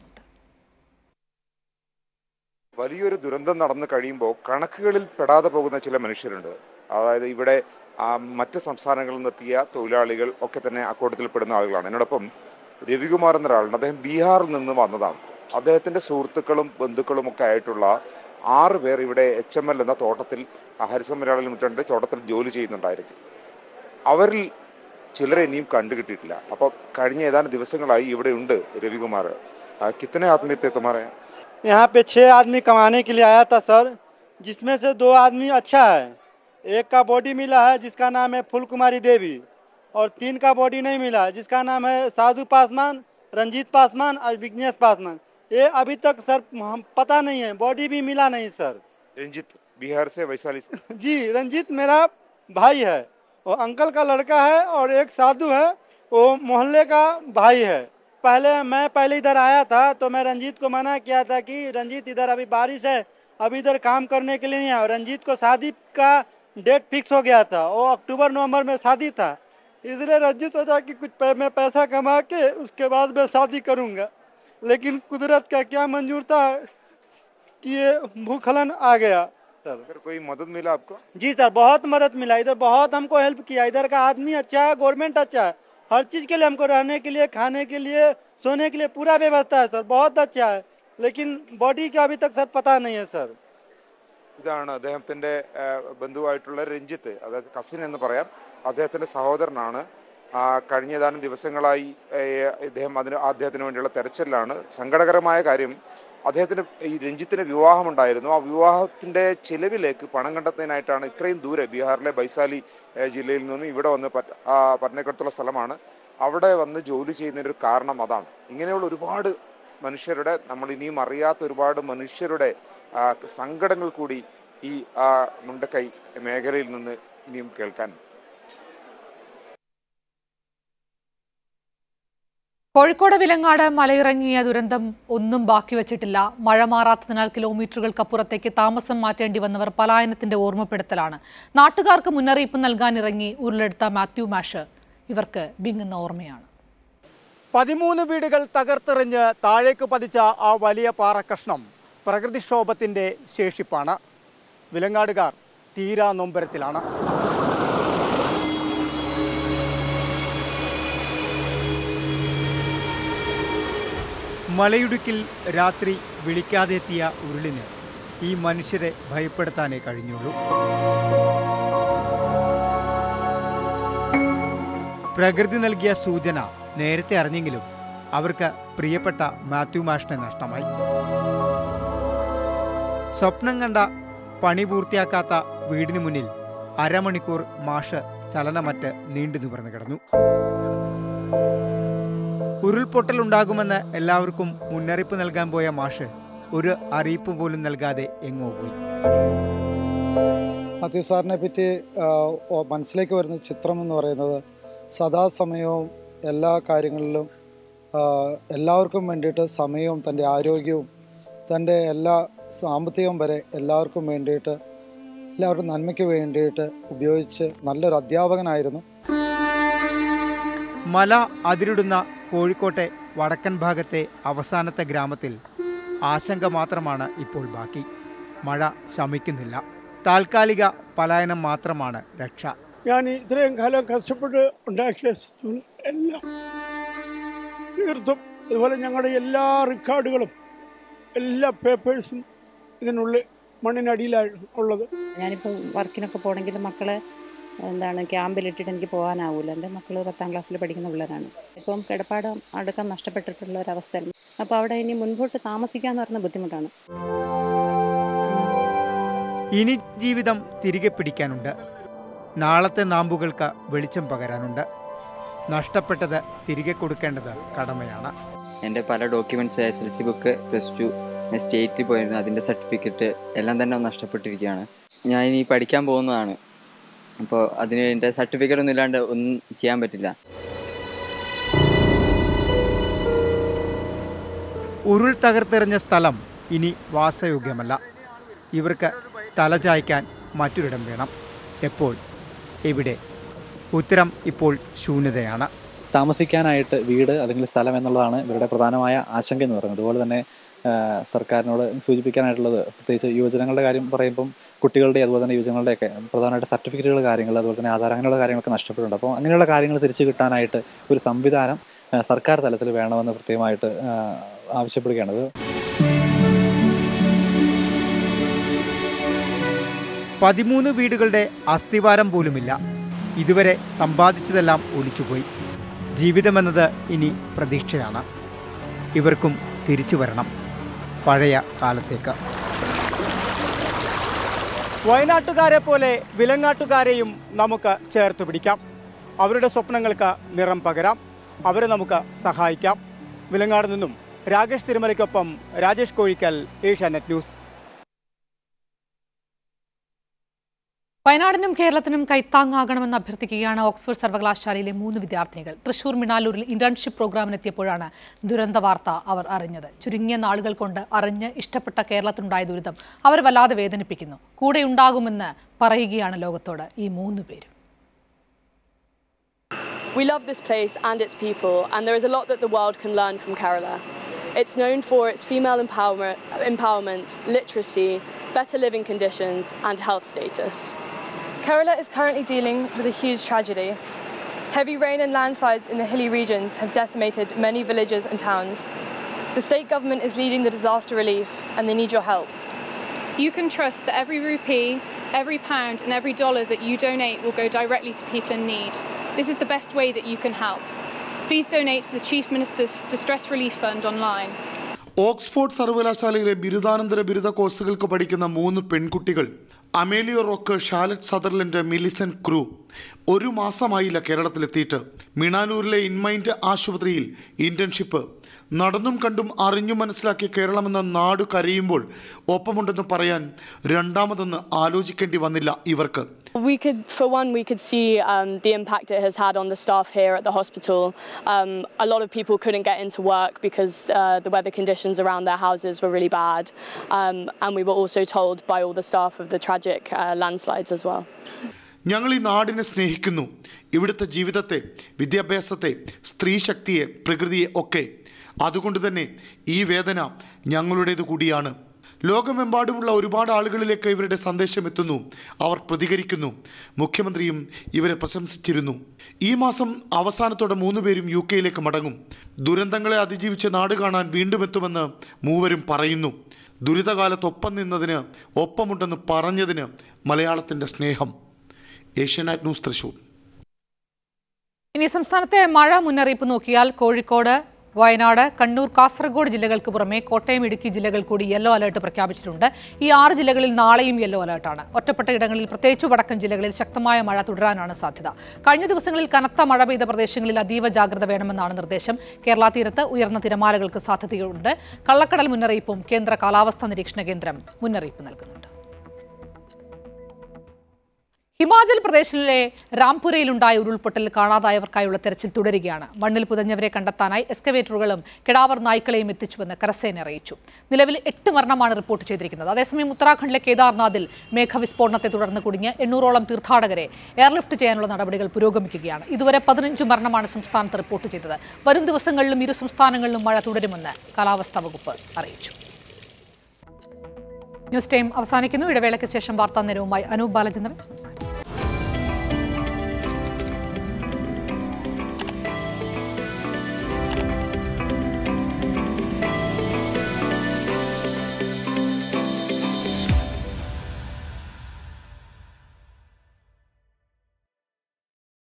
വലിയൊരു ദുരന്തം നടന്നു കഴിയുമ്പോൾ കണക്കുകളിൽ പെടാതെ പോകുന്ന ചില മനുഷ്യരുണ്ട് അതായത് ഇവിടെ ആ, മറ്റ് സംസ്ഥാനങ്ങളിൽ നിന്നെത്തിയ തൊഴിലാളികൾ ഒക്കെ തന്നെ അക്കൂട്ടത്തിൽ പെടുന്ന ആളുകളാണ് എന്നോടൊപ്പം രവികുമാർ എന്നൊരാളുണ്ട് അദ്ദേഹം ബീഹാറിൽ നിന്ന് വന്നതാണ് അദ്ദേഹത്തിന്റെ സുഹൃത്തുക്കളും ബന്ധുക്കളും ഒക്കെ ആയിട്ടുള്ള ആറ് പേർ ഇവിടെ എച്ച് എം എൽ എന്ന തോട്ടത്തിൽ ആ, ഹരിസമരാളി ലിമിറ്റഡിന്റെ തോട്ടത്തിൽ ജോലി ചെയ്യുന്നുണ്ടായിരിക്കും അവരിൽ ചിലരെ ഇനിയും കണ്ടുകിട്ടിയിട്ടില്ല അപ്പോൾ കഴിഞ്ഞ ഏതാനും ദിവസങ്ങളായി ഇവിടെ ഉണ്ട് രവികുമാർ ആ, കിത്തനെ ആത്മീയത്തെ തുമാരെ
यहाँ पे छह आदमी कमाने के लिए आया था सर जिसमें से दो आदमी अच्छा है एक का बॉडी मिला है जिसका नाम है फूल कुमारी देवी और तीन का बॉडी नहीं मिला जिसका नाम है साधु पासवान रंजीत पासवान और विघ्नेश पासवान ये अभी तक सर हम पता नहीं है बॉडी भी मिला नहीं सर
रंजित बिहार से वैशाली से
जी रंजीत मेरा भाई है वो अंकल का लड़का है और एक साधु है वो मोहल्ले का भाई है पहले मैं पहले इधर आया था तो मैं रंजीत को मना किया था कि रंजीत इधर अभी बारिश है अभी इधर काम करने के लिए नहीं आया रंजीत को शादी का डेट फिक्स हो गया था वो अक्टूबर नवंबर में शादी था इसलिए रंजीत सोचा कि कुछ पै, मैं पैसा कमा के उसके बाद मैं शादी करूंगा लेकिन कुदरत का क्या मंजूर था कि ये भूखलन आ गया सर
अगर कोई मदद मिला आपको
जी सर बहुत मदद मिला इधर बहुत हमको हेल्प किया इधर का आदमी अच्छा है गवर्नमेंट अच्छा है हर चीज के लिए हमको रहने के लिए खाने के लिए सोने के लिए पूरा व्यवस्था है सर बहुत अच्छा है लेकिन बॉडी का अभी तक सर पता नहीं है सर
ഇതാണ് അദ്ദേഹത്തിന്റെ ആ, ബന്ധുവായിട്ടുള്ള രഞ്ജിത്ത് അതായത് കസിൻ എന്ന് പറയാം അദ്ദേഹത്തിന്റെ സഹോദരനാണ് ആ, കഴിഞ്ഞ ഏതാനും ദിവസങ്ങളായി ഏ, ഇദ്ദേഹം അതിന് അദ്ദേഹത്തിന് വേണ്ടിയുള്ള തെരച്ചിലാണ് സങ്കടകരമായ കാര്യം അദ്ദേഹത്തിന് ഈ രഞ്ജിത്തിന് വിവാഹമുണ്ടായിരുന്നു ആ വിവാഹത്തിന്റെ ചെലവിലേക്ക് പണം കണ്ടെത്തുന്നതിനായിട്ടാണ് ഇത്രയും ദൂരെ ബീഹാറിലെ ബൈസാലി ഏ, ജില്ലയിൽ നിന്ന് ഇവിടെ വന്ന് പറ്റ്- ആ, പട്നയ്ക്കടുത്തുള്ള സ്ഥലമാണ് അവിടെ വന്ന് ജോലി ചെയ്യുന്നതിൻ്റെ ഒരു കാരണം അതാണ് ഇങ്ങനെയുള്ള ഒരുപാട് മനുഷ്യരുടെ നമ്മൾ ഇനിയും അറിയാത്ത ഒരുപാട് മനുഷ്യരുടെ ആ, സങ്കടങ്ങൾ കൂടി ഈ ആ, മുണ്ടക്കൈ മേഖലയിൽ നിന്ന് ഇനിയും കേൾക്കാൻ
കോഴിക്കോട് വിലങ്ങാട് മലയിറങ്ങിയ ദുരന്തം ഒന്നും ബാക്കി വച്ചിട്ടില്ല മഴ മാറാത്തതിനാൽ കിലോമീറ്ററുകൾക്കപ്പുറത്തേക്ക് താമസം മാറ്റേണ്ടി വന്നവർ പലായനത്തിന്റെ ഓർമ്മപ്പെടുത്തലാണ് നാട്ടുകാർക്ക് മുന്നറിയിപ്പ് നൽകാൻ ഇറങ്ങി ഉരുളെടുത്ത മാത്യു മാഷ് ഇവർക്ക് വിങ്ങുന്ന ഓർമ്മയാണ്
പതിമൂന്ന് വീടുകൾ തകർത്തെറിഞ്ഞ് താഴേക്ക് പതിച്ച ആ വലിയ പാറക്കഷ്ണം
പ്രകൃതിക്ഷോഭത്തിൻ്റെ ശേഷിപ്പാണ് വിലങ്ങാടുകാർ തീരാ നൊമ്പരത്തിലാണ് മലയിടുക്കിൽ രാത്രി വിളിക്കാതെ എത്തിയ ഉരുളിന് ഈ മനുഷ്യരെ ഭയപ്പെടുത്താനേ കഴിഞ്ഞുള്ളൂ പ്രകൃതി നൽകിയ സൂചന നേരത്തെ അറിഞ്ഞെങ്കിലും അവർക്ക് പ്രിയപ്പെട്ട മാത്യു മാഷിനെ നഷ്ടമായി സ്വപ്നം കണ്ട പണി പൂർത്തിയാക്കാത്ത വീടിന് മുന്നിൽ അരമണിക്കൂർ മാഷ് ചലനമറ്റ് നീണ്ടു നിവർന്നു കിടന്നു ഉരുൾപൊട്ടൽ ഉണ്ടാകുമെന്ന് എല്ലാവർക്കും മുന്നറിയിപ്പ് നൽകാൻ പോയ മാഷ് ഒരു അറിയിപ്പ് പോലും നൽകാതെ എങ്ങോ പോയി
മാത്യു സാറിനെ പറ്റി ആ, ഓ- മനസ്സിലേക്ക് വരുന്ന ചിത്രം എന്ന് പറയുന്നത് സദാസമയവും എല്ലാ കാര്യങ്ങളിലും ആ, എല്ലാവർക്കും വേണ്ടിയിട്ട് സമയവും തൻ്റെ ആരോഗ്യവും തൻ്റെ എല്ലാ സാമ്പത്തികവും വരെ എല്ലാവർക്കും വേണ്ടിയിട്ട് എല്ലാവരുടെ നന്മയ്ക്ക് വേണ്ടിയിട്ട് ഉപയോഗിച്ച് നല്ലൊരു അധ്യാപകനായിരുന്നു
മല അതിരിടുന്ന കോഴിക്കോട്ടെ വടക്കൻ ഭാഗത്തെ അവസാനത്തെ ഗ്രാമത്തിൽ ആശങ്ക മാത്രമാണ് ഇപ്പോൾ ബാക്കി മഴ ശമിക്കുന്നില്ല താൽക്കാലിക പലായനം മാത്രമാണ് രക്ഷ
ഞാൻ ഇത്രയും കാലം കഷ്ടപ്പെട്ട് ഉണ്ടാക്കിയ സ്വത്തുക്കൾ എല്ലാം തീർത്തും അതുപോലെ ഞങ്ങളുടെ എല്ലാ റെക്കോർഡുകളും എല്ലാ പേപ്പേഴ്സും ഇതിനുള്ളിൽ മണ്ണിനടിയിലാണ് ഉള്ളത്
ഞാനിപ്പോൾ വർക്കിനൊക്കെ പോകണമെങ്കിൽ മക്കളെ എന്താണ് ക്യാമ്പിലിട്ടിട്ട് എനിക്ക് പോകാനാവില്ല എൻ്റെ മക്കൾ പത്താം ക്ലാസ്സിൽ പഠിക്കുന്ന പിള്ളേരാണ് ഇപ്പം കിടപ്പാട് അടുക്കം നഷ്ടപ്പെട്ടിട്ടുള്ള ഒരവസ്ഥ അപ്പോൾ അവിടെ ഇനി മുൻപോട്ട് താമസിക്കാന്ന് പറഞ്ഞ ബുദ്ധിമുട്ടാണ്
ഇനി ജീവിതം തിരികെ പിടിക്കാനുണ്ട് നാളത്തെ നാമ്പുകൾക്ക് വെളിച്ചം പകരാനുണ്ട് നഷ്ടപ്പെട്ടത് തിരികെ കൊടുക്കേണ്ടത് കടമയാണ്
എൻ്റെ പല documents S L C book plus two ഞാൻ സ്റ്റേറ്റിൽ പോയിരുന്നു അതിൻ്റെ സർട്ടിഫിക്കറ്റ് എല്ലാം തന്നെ നഷ്ടപ്പെട്ടിരിക്കുകയാണ് ഞാൻ ഇനി പഠിക്കാൻ പോകുന്നതാണ് അപ്പോൾ അതിന് എൻ്റെ സർട്ടിഫിക്കറ്റ് ഒന്നും ഇല്ലാണ്ട് ഒന്നും ചെയ്യാൻ പറ്റില്ല
ഉരുൾ തകർത്തെറിഞ്ഞ സ്ഥലം ഇനി വാസയോഗ്യമല്ല ഇവർക്ക് തലചായ്ക്കാൻ മറ്റൊരിടം വേണം എപ്പോൾ എവിടെ ഉത്തരം ഇപ്പോൾ ശൂന്യതയാണ്
താമസിക്കാനായിട്ട് വീട് അല്ലെങ്കിൽ സ്ഥലം എന്നുള്ളതാണ് ഇവരുടെ പ്രധാനമായ ആശങ്ക എന്ന് പറയുന്നത് അതുപോലെ തന്നെ ആ, സർക്കാരിനോട് സൂചിപ്പിക്കാനായിട്ടുള്ളത് പ്രത്യേകിച്ച് യുവജനങ്ങളുടെ കാര്യം പറയുമ്പം കുട്ടികളുടെ അതുപോലെ തന്നെ യുവജനങ്ങളുടെയൊക്കെ പ്രധാനമായിട്ട് സർട്ടിഫിക്കറ്റുകൾ കാര്യങ്ങൾ അതുപോലെ തന്നെ ആധാർ അങ്ങനെയുള്ള കാര്യങ്ങളൊക്കെ നഷ്ടപ്പെട്ടിട്ടുണ്ട് അപ്പോൾ അങ്ങനെയുള്ള കാര്യങ്ങൾ തിരിച്ചു കിട്ടാനായിട്ട് ഒരു സംവിധാനം ആ, സർക്കാർ തലത്തിൽ വേണമെന്ന് പ്രത്യേകമായിട്ട് ആ, ആവശ്യപ്പെടുകയാണത്
പതിമൂന്ന് വീടുകളുടെ അസ്ഥിവാരം പോലുമില്ല ഇതുവരെ സമ്പാദിച്ചതെല്ലാം ഒലിച്ചുപോയി ജീവിതമെന്നത് ഇനി പ്രതീക്ഷയാണ് ഇവർക്കും തിരിച്ചു വരണം പഴയ കാലത്തേക്ക് വയനാട്ടുകാരെ പോലെ വിലങ്ങാട്ടുകാരെയും നമുക്ക് ചേർത്ത് പിടിക്കാം അവരുടെ സ്വപ്നങ്ങൾക്ക് നിറം പകരാം അവരെ നമുക്ക് സഹായിക്കാം വിലങ്ങാട് നിന്നും രാകേഷ് തിരുമലയ്ക്കൊപ്പം രാജേഷ് കോഴിക്കൽ ഏഷ്യാനെറ്റ് ന്യൂസ്
വയനാടിനും കേരളത്തിനും കൈത്താങ്ങാകണമെന്ന് അഭ്യർത്ഥിക്കുകയാണ് ഓക്സ്ഫോർഡ് സർവകലാശാലയിലെ മൂന്ന് വിദ്യാർത്ഥിനികൾ തൃശൂർ മിനാലൂരിൽ ഇന്റേൺഷിപ്പ് പ്രോഗ്രാമിനെത്തിയപ്പോഴാണ് ദുരന്ത വാർത്ത അവർ അറിഞ്ഞത് ചുരുങ്ങിയ നാളുകൾ കൊണ്ട് അറിഞ്ഞ് ഇഷ്ടപ്പെട്ട കേരളത്തിനുണ്ടായ ദുരിതം അവർ വല്ലാതെ വേദനിപ്പിക്കുന്നു കൂടെ ഉണ്ടാകുമെന്ന് പറയുകയാണ് ലോകത്തോട് ഈ മൂന്ന് പേരും
We love this place and its people, and there is a lot that the world can learn from Kerala. It's known for its female empowerment, empowerment, literacy, better living conditions, and health status.
Kerala is currently dealing with a huge tragedy. Heavy rain and landslides in the hilly regions have decimated many villages and towns. The state government is leading the disaster relief and they need your help.
You can trust that every rupee, every pound, and every dollar that you donate will go directly to people in need. This is the best way that you can help. Please donate to the Chief Minister's Distress Relief Fund online.
Oxford സർവകലാശാലയിലെ ബിരുദാനന്തര ബിരുദ കോഴ്സുകൾക്ക് പഠിക്കുന്ന മൂന്ന് പെൺകുട്ടികൾ അമേലിയോ rock ഷാലറ്റ് സദർലൻഡ് മിലിസൺ crew ഒരു മാസമായില്ല കേരളത്തിലെത്തിയിട്ട് മിണാലൂരിലെ ഇൻമൈൻഡ് ആശുപത്രിയിൽ internship നടന്നും കണ്ടും അറിഞ്ഞും മനസ്സിലാക്കിയ കേരളമെന്ന നാട് കരയുമ്പോൾ ഒപ്പമുണ്ടെന്ന് പറയാൻ രണ്ടാമതൊന്ന് ആലോചിക്കേണ്ടി വന്നില്ല ഇവർക്ക്
We could, for one, we could see um, the impact it has had on the staff here at the hospital. Um, a lot of people couldn't get into work because uh, the weather conditions around their houses were really bad. Um, and we were also told by all the staff of the tragic uh, landslides as well.
ഞങ്ങൾ ഈ നാടിനെ സ്നേഹിക്കുന്നു ഇവിടുത്തെ ജീവിതത്തെ വിദ്യാഭ്യാസത്തെ സ്ത്രീ ശക്തിയെ പ്രകൃതിയെ ഒക്കെ അതുകൊണ്ട് തന്നെ ഈ വേദന ഞങ്ങളുടേത് കൂടിയാണ് ലോകമെമ്പാടുമുള്ള ഒരുപാട് ആളുകളിലേക്ക് ഇവരുടെ സന്ദേശം എത്തുന്നു അവർ പ്രതികരിക്കുന്നു മുഖ്യമന്ത്രിയും ഇവരെ പ്രശംസിച്ചിരുന്നു ഈ മാസം അവസാനത്തോടെ മൂന്നുപേരും യു കെയിലേക്ക് മടങ്ങും ദുരന്തങ്ങളെ അതിജീവിച്ച് നാട് കാണാൻ വീണ്ടും എത്തുമെന്ന് മൂവരും പറയുന്നു ദുരിതകാലത്തൊപ്പം നിന്നതിന് ഒപ്പമുണ്ടെന്ന് പറഞ്ഞതിന് മലയാളത്തിൻ്റെ സ്നേഹം ഏഷ്യാനെറ്റ് ന്യൂസ് തൃശൂർ
ഇനി സംസ്ഥാനത്തെ മഴ മുന്നറിയിപ്പ് നോക്കിയാൽ കോഴിക്കോട് വയനാട് കണ്ണൂർ കാസർഗോഡ് ജില്ലകൾക്ക് പുറമെ കോട്ടയം ഇടുക്കി ജില്ലകൾ കൂടി യെല്ലോ അലർട്ട് പ്രഖ്യാപിച്ചിട്ടുണ്ട് ഈ ആറ് ജില്ലകളിൽ നാളെയും യെല്ലോ അലർട്ടാണ് ഒറ്റപ്പെട്ട ഇടങ്ങളിൽ പ്രത്യേകിച്ച് വടക്കൻ ജില്ലകളിൽ ശക്തമായ മഴ തുടരാനാണ് സാധ്യത കഴിഞ്ഞ ദിവസങ്ങളിൽ കനത്ത മഴ പെയ്ത പ്രദേശങ്ങളിൽ അതീവ ജാഗ്രത വേണമെന്നാണ് നിർദ്ദേശം കേരള തീരത്ത് ഉയർന്ന തിരമാലകൾക്ക് സാധ്യതയുണ്ട് കള്ളക്കടൽ മുന്നറിയിപ്പും കേന്ദ്ര കാലാവസ്ഥാ നിരീക്ഷണ കേന്ദ്രം മുന്നറിയിപ്പ് നൽകുന്നുണ്ട് ഹിമാചൽ പ്രദേശിലെ രാംപുരയിലുണ്ടായ ഉരുൾപൊട്ടൽ കാണാതായവർക്കായുള്ള തെരച്ചിൽ തുടരുകയാണ് മണ്ണിൽ പുതഞ്ഞവരെ കണ്ടെത്താനായി എക്സ്കവേറ്ററുകളും കിടാവർ നായ്ക്കളെയും എത്തിച്ചുവെന്ന് കരസേന അറിയിച്ചു നിലവിൽ എട്ട് മരണമാണ് റിപ്പോർട്ട് ചെയ്തിരിക്കുന്നത് അതേസമയം ഉത്തരാഖണ്ഡിലെ കേദാർനാഥിൽ മേഘവിസ്ഫോടനത്തെ തുടർന്ന് കുടുങ്ങിയ എണ്ണൂറോളം തീർത്ഥാടകരെ എയർലിഫ്റ്റ് ചെയ്യാനുള്ള നടപടികൾ പുരോഗമിക്കുകയാണ് ഇതുവരെ പതിനഞ്ച് മരണമാണ് സംസ്ഥാനത്ത് റിപ്പോർട്ട് ചെയ്തത് വരും ദിവസങ്ങളിലും ഇരു സംസ്ഥാനങ്ങളിലും മഴ തുടരുമെന്ന് കാലാവസ്ഥാ വകുപ്പ് അറിയിച്ചു ന്യൂസ് ടൈം അവസാനിക്കുന്നു ഇടവേളയ്ക്ക് ശേഷം വാർത്താ നേരവുമായി അനൂപ് ബാലചന്ദ്രൻ നമസ്കാരം